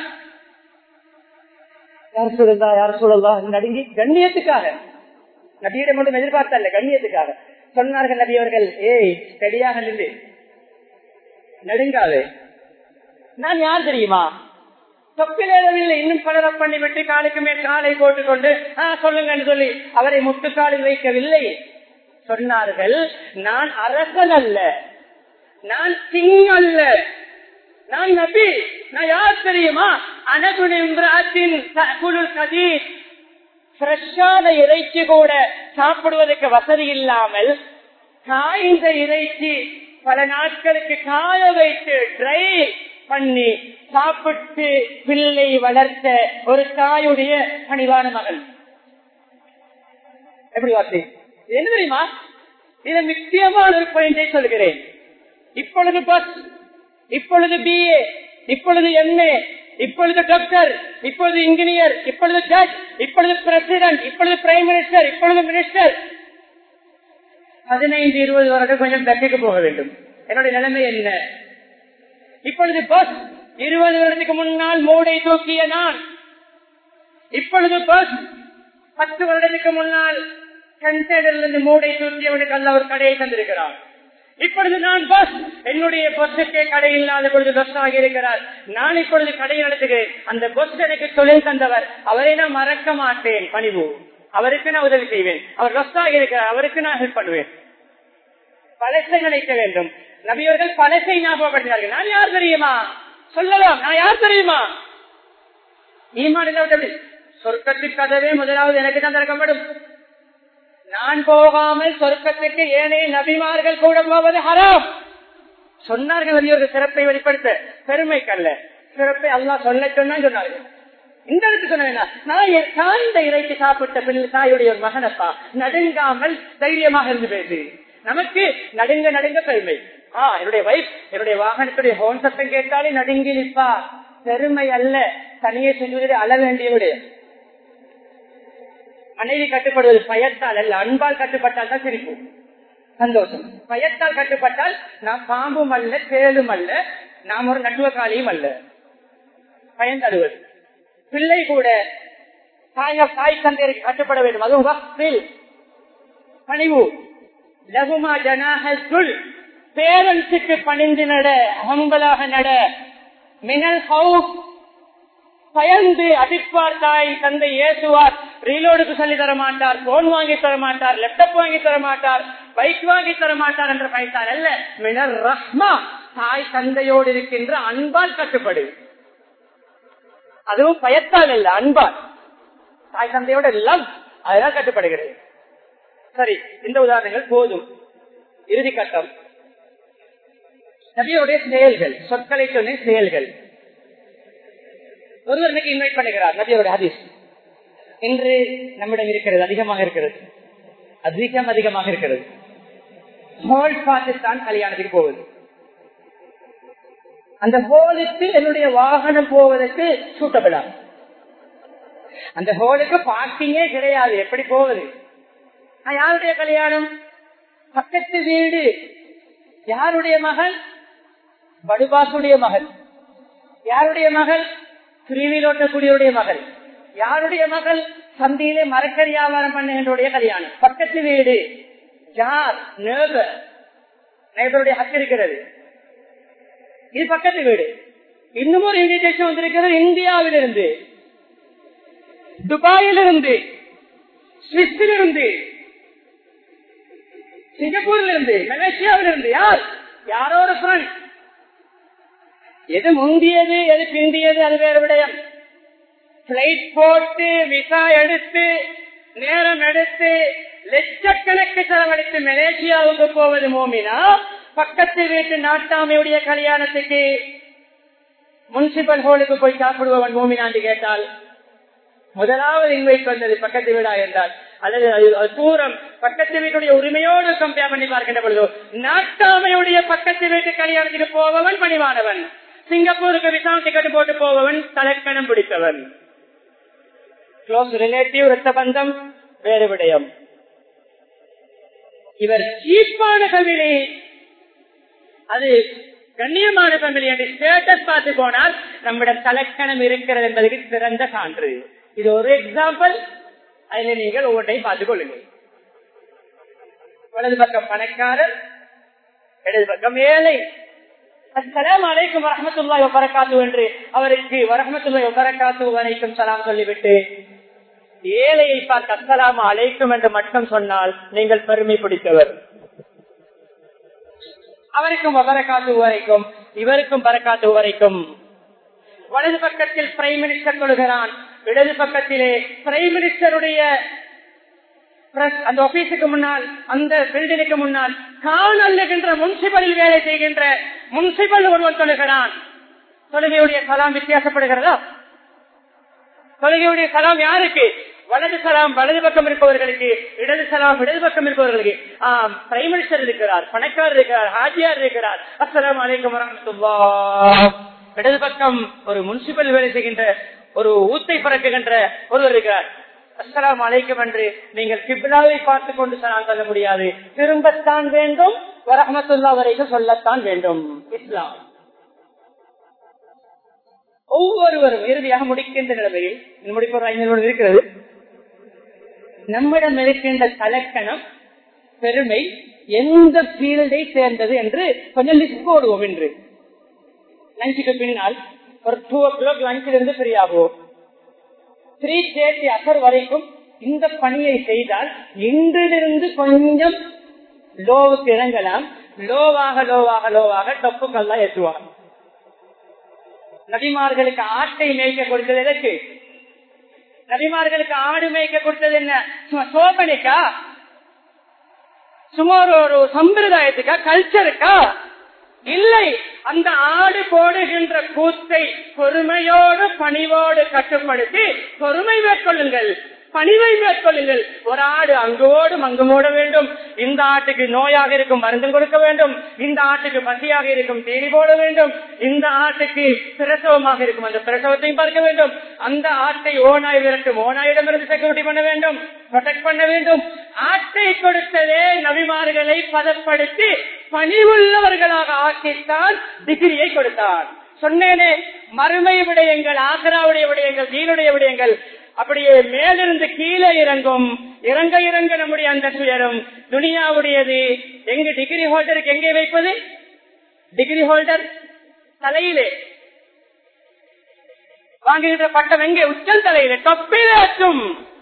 யார் சொல்லா யார் சொல்லலா நடுங்கி கண்ணியத்துக்காக நபியிடம் மட்டும் எதிர்பார்த்தல்ல கண்ணியத்துக்காக சொன்னார்கள் நபி அவர்கள் ஏய் ஸ்டடியாக நின்று நடுங்காது நான் யார் தெரியுமா தொப்பிலேறவில்லை இன்னும் பலர பண்ணி விட்டு காலுக்கு மேல் காலை போட்டுக்கொண்டு ஆஹ் சொல்லுங்கன்னு சொல்லி அவரை முட்டுக்காலில் வைக்கவில்லை சொன்னார்கள் நான் அரசன் அல்ல நான் கிங் அல்ல நான் நபி நான் யார் தெரியுமா அனகுனின் கதீர் ஃப்ரெஷ்ஷான இறைச்சி கூட சாப்பிடுவதற்கு வசதி இல்லாமல் காய்ந்த இறைச்சி பல நாட்களுக்கு காய வைத்து ட்ரை பண்ணி சாப்பிட்டு பிள்ளை வளர்த்த ஒரு தாயுடைய பணிவான மகள் எப்படி வார்த்தை இது என்ன தெரியுமா இது முக்கியமான ஒரு பாயிண்டை சொல்கிறேன் இப்பொழுது பஸ் இப்பொழுது பிஏ இப்பொழுது எம்ஏ இப்பொழுது டாக்டர் இப்பொழுது இன்ஜினியர் இப்பொழுது ஜட்ஜ் இப்பொழுது பிரசிடென்ட் இப்பொழுது பிரைம் மினிஸ்டர் இப்பொழுது மினிஸ்டர் பதினைந்து இருபது வருடம் கொஞ்சம் தட்டிக்கு போக வேண்டும் என்னுடைய நிலைமை என்ன இப்பொழுது பஸ் இருபது வருடத்துக்கு முன்னால் மூடை தூக்கிய நான் இப்பொழுது பஸ் பத்து வருடத்துக்கு முன்னால் கண்டெய்னரிலிருந்து மூடை தூக்கியவனுக்கு அல்ல ஒரு கடையை தந்திருக்கிறார் இப்பொழுது நான் பஸ் என்னுடைய பஸ்ஸுக்கே கடை இல்லாத பொழுது பஸ் ஆகி இருக்கிறார் நான் இப்பொழுது கடை நடத்துகிறேன் அந்த பஸ் எனக்கு தொழில் தந்தவர் அவரை நான் மறக்க மாட்டேன் பணிவு அவருக்கு நான் உதவி செய்வேன் அவர் பஸ் ஆகி இருக்கிறார் அவருக்கு நான் ஹெல்ப் பண்ணுவேன் பழசை நினைக்க வேண்டும் நபியவர்கள் பழசை ஞாபகப்படுத்தினார்கள் நான் யார் தெரியுமா சொல்லலாம் நான் யார் தெரியுமா ஈமான் இல்லாவிட்டு சொர்க்கத்தின் கதவே முதலாவது எனக்கு தான் திறக்கப்படும் நான் போகாமல் சொர்க்கத்திற்கு ஏனைய நபிமார்கள் கூட போவது ஹராம் சொன்னார்கள் நபியவர்கள் சிறப்பை வெளிப்படுத்த பெருமைக்கல்ல சிறப்பை அல்லா சொல்ல சொன்னா சொன்னார்கள் இந்த இடத்துக்கு சொன்ன நான் என் காய்ந்த இறைச்சி சாப்பிட்ட பிள்ளை தாயுடைய ஒரு மகனப்பா நடுங்காமல் தைரியமாக இருந்து பேசு நமக்கு நடுங்க நடுங்க பெருமை ஆ என்னுடைய வைஃப் என்னுடைய வாகனத்துடைய ஹோன் சத்தம் கேட்டாலே நடுங்கி நிற்பா பெருமை அல்ல தனியே செல்வதில் அள வேண்டியவுடைய மனைவி கட்டுப்படுவது பயத்தால் அல்ல அன்பால் கட்டுப்பட்டால் தான் சிரிப்பு சந்தோஷம் பயத்தால் கட்டுப்பட்டால் நாம் பாம்பும் அல்ல தேலும் அல்ல நாம் ஒரு நட்டுவக்காலியும் அல்ல பயந்தடுவது பிள்ளை கூட தாய் தாய் தந்தையருக்கு கட்டுப்பட வேண்டும் அதுவும் வக்ஃபில், பணிவு லகுமா ஜனாஹுல் பேரண்ட்ஸுக்கு பணிந்து நட ஹம்பலாக நட மினல் ஹவுஸ் பயந்து அடிப்பார் தாய் தந்தை ஏசுவார் ரீலோடுக்கு சொல்லி தர மாட்டார் போன் வாங்கி தர மாட்டார் லேப்டாப் வாங்கி தர மாட்டார் பைக் வாங்கி தர மாட்டார் என்ற பயத்தால் அல்ல மினர் ரஹ்மா தாய் தந்தையோடு இருக்கின்ற அன்பால் கட்டுப்படு அதுவும் பயத்தால் அல்ல அன்பால் தாய் தந்தையோட எல்லாம் அதெல்லாம் கட்டுப்படுகிறது சரி இந்த உதாரணங்கள் போதும் இறுதி கட்டம் நபியோடைய செயல்கள் சொற்களை சொன்ன செயல்கள் ஒருவர் இன்னைக்கு இன்வைட் பண்ணுகிறார் நபியோட ஹதீஸ் இன்று நம்மிடம் இருக்கிறது அதிகமாக இருக்கிறது அதிகம் அதிகமாக இருக்கிறது ஹோல் பாகிஸ்தான் கல்யாணத்துக்கு போகுது அந்த ஹோலுக்கு என்னுடைய வாகனம் போவதற்கு சூட்டபிளா அந்த ஹோலுக்கு பார்க்கிங்கே கிடையாது எப்படி போவது ஆஹ், யாருடைய கல்யாணம் பக்கத்து வீடு யாருடைய மகள் படுபாசுடைய மகள் யாருடைய மகள் திருவியில் ஓட்டக்கூடியவருடைய மகள் யாருடைய மகள் சந்தையிலே மரக்கறி வியாபாரம் பண்ணுகின்றோடைய கல்யாணம் பக்கத்து வீடு யார் நேபர் நேபருடைய ஹக்கு இருக்கிறது இது பக்கத்து வீடு இன்னும் ஒரு இன்விடேஷன் வந்திருக்கிறது இந்தியாவிலிருந்து துபாயிலிருந்து சுவிஸிலிருந்து சிங்கப்பூர்ல இருந்து மலேசியாவில இருந்து யார் யாரோ ஒரு ஃப்ரெண்ட் எது முந்தியது எது பிந்தியது அது வேறு விடயம் பிளைட் போட்டு விசா எடுத்து நேரம் எடுத்து லட்சக்கணக்கு செலவழித்து மலேசியாவுக்கு போவது மோமினா பக்கத்து வீட்டு நாட்டாமையுடைய கல்யாணத்துக்கு முனிசிபல் ஹோலுக்கு போய் சாப்பிடுபவன் மோமினாண்டு கேட்டால் முதலாவது இன்வைட் வந்தது பக்கத்து வீடா என்றால் அல்லது அது தூரம் பக்கத்து வீட்டுடைய உரிமையோடு கம்பேர் பண்ணி பார்க்கின்ற பொழுதோ நாட்டாமையுடைய பக்கத்து வீட்டு கல்யாணத்துக்கு போபவன் பணிவானவன் சிங்கப்பூருக்கு விசா டிக்கெட் போட்டு போபவன் தலைக்கணம் பிடித்தவன் க்ளோஸ் ரிலேட்டிவ் ரத்த பந்தம் வேறு விடயம் இவர் சீப்பான ஃபேமிலி அது கண்ணியமான ஃபேமிலி என்று ஸ்டேட்டஸ் பார்த்து போனால் நம்மிடம் தலைக்கணம் இருக்கிறது என்பதற்கு சிறந்த சான்று இது ஒரு எக்ஸாம்பிள் அதில் நீங்கள் ஒவ்வொன்றையும் பார்த்துக் கொள்ளுங்கள் வலது பக்கம் பணக்காரர் இடது பக்கம் ஏழை அஸ்லாம் அலைக்கும் வரமத்துல்லாய் வரக்காத்து என்று அவருக்கு வரமத்துல்லாய் வரக்காத்து வரைக்கும் சலாம் சொல்லிவிட்டு ஏழையை பார்த்து அஸ்லாம் அலைக்கும் என்று மட்டும் சொன்னால் நீங்கள் பெருமை பிடித்தவர் அவருக்கும் வரக்காத்து வரைக்கும் இவருக்கும் வரக்காத்து வரைக்கும் வலது பக்கத்தில் பிரைம் மினிஸ்டர் சொல்கிறான் இடது பக்கத்திலே பிரைம் மினிஸ்டருடைய அந்த ஆபீஸுக்கு முன்னால் அந்த பில்டிங்குக்கு முன்னால் காணல்லுகின்ற முன்சிபலில் வேலை செய்கின்ற முன்சிபல் ஒருவன் சொல்லுகிறான் தொழுகையுடைய கலாம் வித்தியாசப்படுகிறதா தொழுகையுடைய கலாம் யாருக்கு வலது சலாம் வலது பக்கம் இருப்பவர்களுக்கு இடது சலாம் இடது பக்கம் இருப்பவர்களுக்கு ஆம் பிரைம் மினிஸ்டர் இருக்கிறார் பணக்காரர் இருக்கிறார் ஹாஜியார் இருக்கிறார் அஸ்லாம் அலைக்கும் வரமத்துல்லா இடது பக்கம் ஒரு முனிசிபல் வேலை செய்கின்ற ஒரு ஊத்தை பறக்குகின்ற ஒருவர் இருக்கிறார் அஸ்லாம் அலைக்கும் என்று நீங்கள் கிபிலாவை பார்த்து கொண்டு சலாம் சொல்ல முடியாது திரும்பத்தான் வேண்டும் வரமத்துல்லா வரைக்கும் சொல்லத்தான் வேண்டும் இஸ்லாம் ஒவ்வொருவரும் இறுதியாக முடிக்கின்ற நிலைமையில் முடிப்பவர் ஐநூறு இருக்கிறது நம்மிடம் இருக்கின்ற கலக்கணம் பெருமை எந்த ஃபீல்டை சேர்ந்தது என்று கொஞ்சம் லிஸ்ட் போடுவோம் என்று லஞ்சுக்கு பின்னால் ஒரு டூ ஓ கிளாக் லஞ்சில் இருந்து ஃப்ரீ ஆகுவோம் த்ரீ தேர்ட்டி அசர் வரைக்கும் இந்த பணியை செய்தால் இன்றிலிருந்து கொஞ்சம் லோவுக்கு இறங்கலாம் லோவாக லோவாக லோவாக டொப்புக்கெல்லாம் ஏற்றுவாங்க நபிமார்களுக்கு ஆட்டை மேய்க்க கொடுத்தது எதற்கு நபிமார்களுக்கு ஆடு மேய்க்க கொடுத்தது என்ன சும்மா சோபனைக்கா சும்மா ஒரு சம்பிரதாயத்துக்கா கல்ச்சருக்கா இல்லை அந்த ஆடு போடுகின்ற கூத்தை பொறுமையோடு பணிவோடு கட்டுப்படுத்தி பொறுமை மேற்கொள்ளுங்கள் பணிவை மேற்கொள்ளுங்கள் ஒரு ஆடு அங்கோடும் அங்கு மூட வேண்டும் இந்த ஆட்டுக்கு நோயாக இருக்கும் மருந்து கொடுக்க வேண்டும் இந்த ஆட்டுக்கு பசியாக இருக்கும் தேடி போட வேண்டும் இந்த ஆட்டுக்கு பிரசவமாக இருக்கும் அந்த பிரசவத்தையும் பார்க்க வேண்டும் அந்த ஆட்டை ஓனாய் விரட்டும் ஓனாயிடமிருந்து செக்யூரிட்டி பண்ண வேண்டும் ப்ரொடெக்ட் பண்ண வேண்டும் ஆட்டை கொடுத்ததே நபிமார்களை பதப்படுத்தி பணிவுள்ளவர்களாக ஆக்கித்தான் டிகிரியை கொடுத்தார் சொன்னேனே மறுமை விடயங்கள் ஆசராவுடைய விடயங்கள் தீனுடைய விடயங்கள் அப்படியே மேலிருந்து கீழே இறங்கும் இறங்க இறங்க நம்முடைய அந்த துயரும் துனியாவுடையது எங்க டிகிரி ஹோல்டருக்கு எங்கே வைப்பது டிகிரி ஹோல்டர் தலையிலே வாங்குகின்ற பட்டம் எங்கே உச்சல் தலையிலே தொப்பிலேற்றும்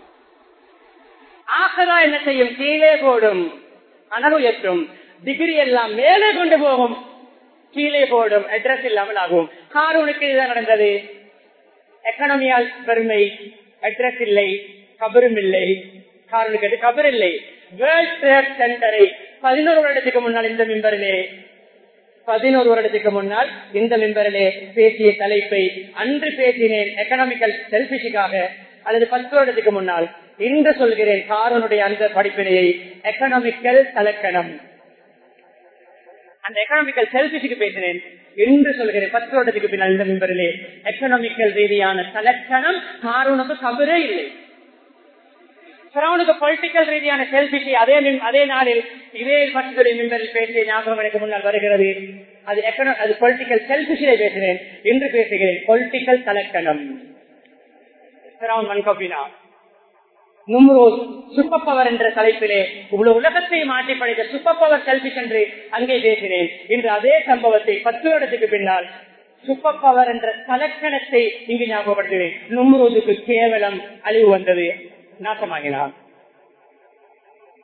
ஆசரா என்ன செய்யும் கீழே போடும் அனல் உயர்த்தும் டிகிரி எல்லாம் மேலே கொண்டு போகும் கீழே போடும் அட்ரஸ் இல்லாமல் ஆகும் காரூனுக்கு இதுதான் நடந்தது எக்கனாமியால் பெருமை அட்ரஸ் இல்லை கபரும் இல்லை காரனுக்கு கபர் இல்லை வேர்ல்ட் ட்ரேட் சென்டரை பதினோரு வருடத்துக்கு முன்னால் இந்த மிம்பரிலே பதினோரு வருடத்துக்கு முன்னால் இந்த மிம்பரிலே பேசிய தலைப்பை அன்று பேசினேன் எக்கனாமிக்கல் செல்பிஷுக்காக அல்லது பத்து வருடத்துக்கு முன்னால் இன்று சொல்கிறேன் காரனுடைய அந்த படிப்பினையை எக்கனாமிக்கல் தலக்கணம் அந்த எக்கனாமிக்கல் செல்பிஷுக்கு பேசினேன் என்று சொல்கிறேன் பத்து வருடத்துக்கு பின்னால் இந்த மிம்பரிலே எக்கனாமிக்கல் ரீதியான தலக்கணம் காரனுக்கு கபரே இல்லை பிறவனுக்கு பொலிட்டிக்கல் ரீதியான செல்பிஷி அதே அதே நாளில் இதே பத்துடைய மிம்பரில் பேசிய ஞாபகம் எனக்கு முன்னால் வருகிறது அது எக்கனோ அது பொலிட்டிக்கல் செல்பிஷிலே பேசினேன் என்று பேசுகிறேன் பொலிட்டிக்கல் தலக்கணம் பிறவன் மண்கப்பினா நும்ரோஸ் சூப்பர் பவர் என்ற தலைப்பிலே இவ்வளவு உலகத்தை மாற்றி படைத்த சூப்பர் பவர் செல்பிஷ் என்று அங்கே பேசினேன் இன்று அதே சம்பவத்தை பத்து வருடத்துக்கு பின்னால் சூப்பர் பவர் என்ற தலக்கணத்தை இங்கு ஞாபகப்படுத்துகிறேன் நும்ரோதுக்கு கேவலம் அழிவு வந்தது நாசமாகினான்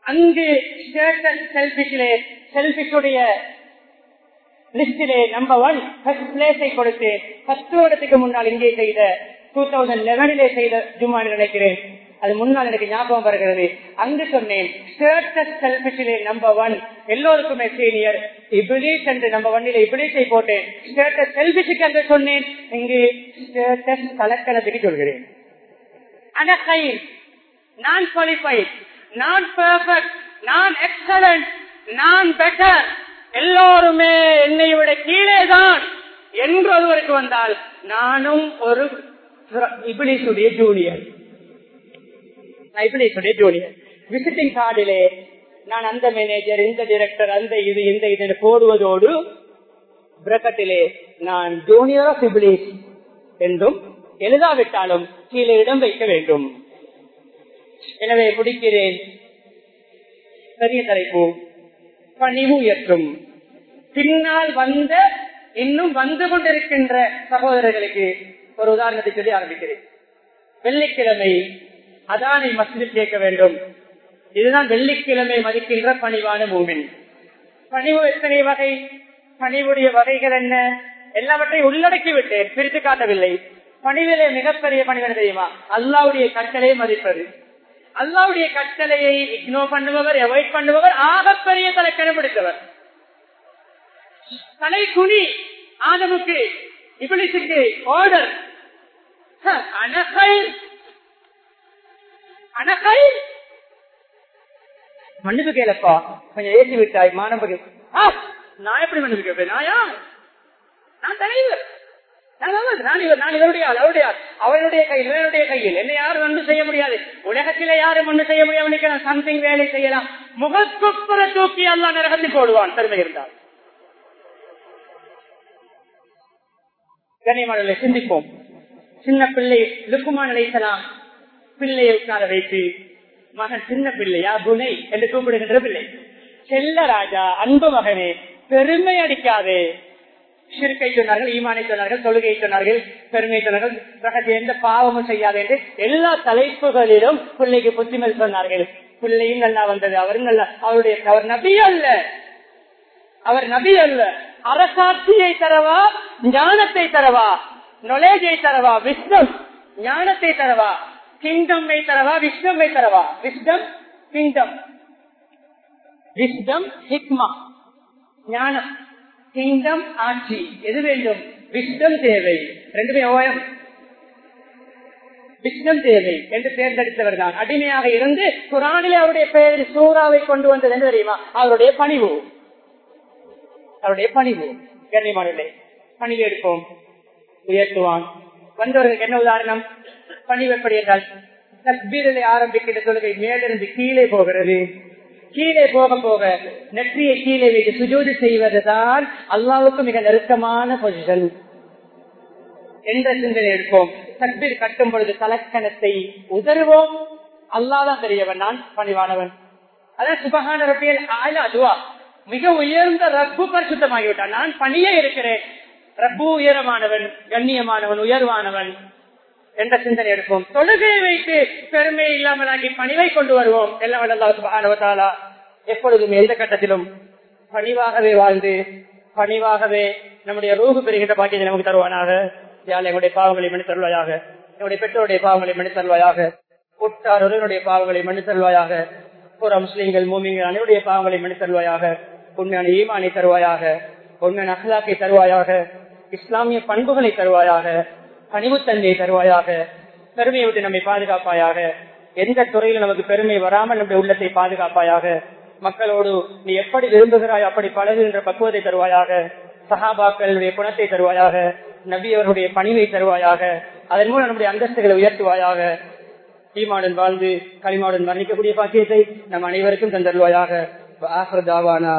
அங்கு செல்பிஷிலே செல்பிஷுடைய லிஸ்டிலே நம்பர் ஒன் ஃபர்ஸ்ட் பிளேஸை கொடுத்து பத்து வருடத்துக்கு முன்னால் இங்கே செய்த டூ தௌசண்ட் லெவனிலே செய்த ஜும்மா நினைக்கிறேன் அது முன்னால் எனக்கு ஞாபகம் வருகிறது அங்கு சொன்னேன் செல்பிஷிலே நம்பர் ஒன் எல்லோருக்குமே சீனியர் இபிலிஸ் என்று நம்பர் ஒன்னிலே இபிலிஸை போட்டேன் ஸ்டேட்டஸ் செல்பிஷுக்கு என்று சொன்னேன் இங்கு ஸ்டேட்டஸ் கலக்கணத்துக்கு சொல்கிறேன் அனகை நான் குவாலிஃபைட் நான் பெர்ஃபெக்ட் நான் எக்ஸலண்ட் நான் பெட்டர் எல்லோருமே என்னை விட கீழே தான் என்று ஒருவருக்கு வந்தால் நானும் ஒரு இபிலிசுடைய ஜூனியர் இபிலிசுடைய ஜூனியர் விசிட்டிங் கார்டிலே நான் அந்த மேனேஜர் இந்த டிரெக்டர் அந்த இது இந்த இது போடுவதோடு பிரக்கத்திலே நான் ஜூனியர் ஆஃப் இபிலிஸ் என்றும் எழுதாவிட்டாலும் கீழே இடம் வைக்க வேண்டும் எனவே முடிக்கிறேன் பெரிய தலைப்பு பணிவு உயர்த்தும் பின்னால் வந்த இன்னும் வந்து கொண்டிருக்கின்ற சகோதரர்களுக்கு ஒரு உதாரணத்தை சொல்லி ஆரம்பிக்கிறேன் வெள்ளிக்கிழமை அதானை மசிதில் கேட்க வேண்டும் இதுதான் வெள்ளிக்கிழமை மதிக்கின்ற பணிவான மூமின் பணிவு எத்தனை வகை பணிவுடைய வகைகள் என்ன எல்லாவற்றையும் உள்ளடக்கி விட்டேன் பிரித்து காட்டவில்லை பணிவிலே மிகப்பெரிய பணிவன் தெரியுமா அல்லாவுடைய கட்டளை மதிப்பது அல்லாவுடைய கட்டளையை இக்னோர் பண்ணுபவர் அவாய்ட் பண்ணுபவர் ஆகப்பெரிய தலைக்கணம் பிடித்தவர் தலை குனி ஆதமுக்கு இபிலிசுக்கு ஆர்டர் அனகை அனகை மன்னிப்பு கேளப்பா கொஞ்சம் ஏசி விட்டாய் மாணவ நான் எப்படி மன்னிப்பு கேட்பேன் நாயா நான் தலைவர் அவருடைய கையில் இவருடைய கையில் என்ன யாரும் ஒன்று செய்ய முடியாது உலகத்திலே யாரும் ஒன்று செய்ய முடியாது சம்திங் வேலை செய்யலாம் முகத்துப்புற தூக்கி அல்லா நரகத்தில் போடுவான் பெருமை இருந்தால் கனிமலை சிந்திப்போம் சின்ன பிள்ளை லுக்குமான் நினைக்கலாம் பிள்ளையை உட்கார வைத்து மகன் சின்ன பிள்ளையா குணை என்று கூப்பிடுகின்ற பிள்ளை செல்ல ராஜா அன்பு மகனே பெருமை அடிக்காதே சிறுக்கை சொன்னார்கள் ஈமானை சொன்னார்கள் தொழுகை சொன்னார்கள் பெருமை சொன்னார்கள் ரகசிய எந்த பாவமும் செய்யாது என்று எல்லா தலைப்புகளிலும் பிள்ளைக்கு புத்திமல் சொன்னார்கள் பிள்ளையும் நல்லா வந்தது அவரும் நல்லா அவருடைய அவர் நபி அல்ல அவர் நபி அல்ல அரசாட்சியை தரவா ஞானத்தை தரவா நொலேஜை தரவா விஸ்டம் ஞானத்தை தரவா கிங்டம்மை தரவா விஸ்டம்மை தரவா விஸ்டம் கிங்டம் விஸ்டம் ஹிக்மா ஞானம் கிங்டம் ஆட்சி எது வேண்டும் விஷ்டம் தேவை ரெண்டுமே ஓயம் விஷ்ணம் தேவை என்று தேர்ந்தெடுத்தவர் தான் அடிமையாக இருந்து குரானிலே அவருடைய பெயர் சூறாவை கொண்டு வந்தது என்று தெரியுமா அவருடைய பணிவு அவருடைய பணிவு கண்ணியமானே பணிவு எடுப்போம் உயர்த்துவான் வந்தவர்களுக்கு என்ன உதாரணம் பணிவு எப்படி என்றால் தக்பீரலை ஆரம்பிக்கின்ற தொழுகை மேலிருந்து கீழே போகிறது கீழே போக போக நெற்றியை கீழே வைத்து சுஜூதி செய்வதுதான் அல்லாவுக்கு மிக நெருக்கமான பொசிஷன் என்ற சிந்தனை எடுப்போம் தக்பீர் கட்டும் பொழுது தலக்கணத்தை உதறுவோம் அல்லாதான் பெரியவன் நான் பணிவானவன் அதான் சுபகான ரப்பியல் ஆயில அதுவா மிக உயர்ந்த ரப்பு பரிசுத்தமாகிவிட்டான் நான் பணியே இருக்கிறேன் ரப்பு உயரமானவன் கண்ணியமானவன் உயர்வானவன் என்ற சிந்தனை எடுப்போம் தொழுகையை வைத்து பெருமை இல்லாமலாகி பணிவை கொண்டு வருவோம் எல்லாம் சுபானவத்தாலா எப்பொழுதும் எந்த கட்டத்திலும் பணிவாகவே வாழ்ந்து பணிவாகவே நம்முடைய ரூபு பெறுகின்ற பாக்கியத்தை நமக்கு தருவானாக யாழ் எங்களுடைய பாவங்களை மணி தருவாயாக என்னுடைய பெற்றோருடைய பாவங்களை மணி தருவாயாக உற்றாருடைய பாவங்களை மணி தருவாயாக புற முஸ்லீம்கள் மூமிங்கள் அனைவருடைய பாவங்களை மணி தருவாயாக உண்மையான ஈமானை தருவாயாக உண்மையான அகலாக்கை தருவாயாக இஸ்லாமிய பண்புகளை தருவாயாக பணிவுத்தன்மையை தருவாயாக பெருமையை விட்டு நம்மை பாதுகாப்பாயாக எந்த துறையில் நமக்கு பெருமை வராமல் நம்முடைய உள்ளத்தை பாதுகாப்பாயாக மக்களோடு நீ எப்படி விரும்புகிறாய் அப்படி பழகுகின்ற பக்குவத்தை தருவாயாக சஹாபாக்களுடைய குணத்தை தருவாயாக நபி அவருடைய பணிவை தருவாயாக அதன் மூலம் நம்முடைய அந்தஸ்துகளை உயர்த்துவாயாக ஈமாடன் வாழ்ந்து களிமாவுடன் மரணிக்கக்கூடிய பாக்கியத்தை நம் அனைவருக்கும் தந்தருவாயாக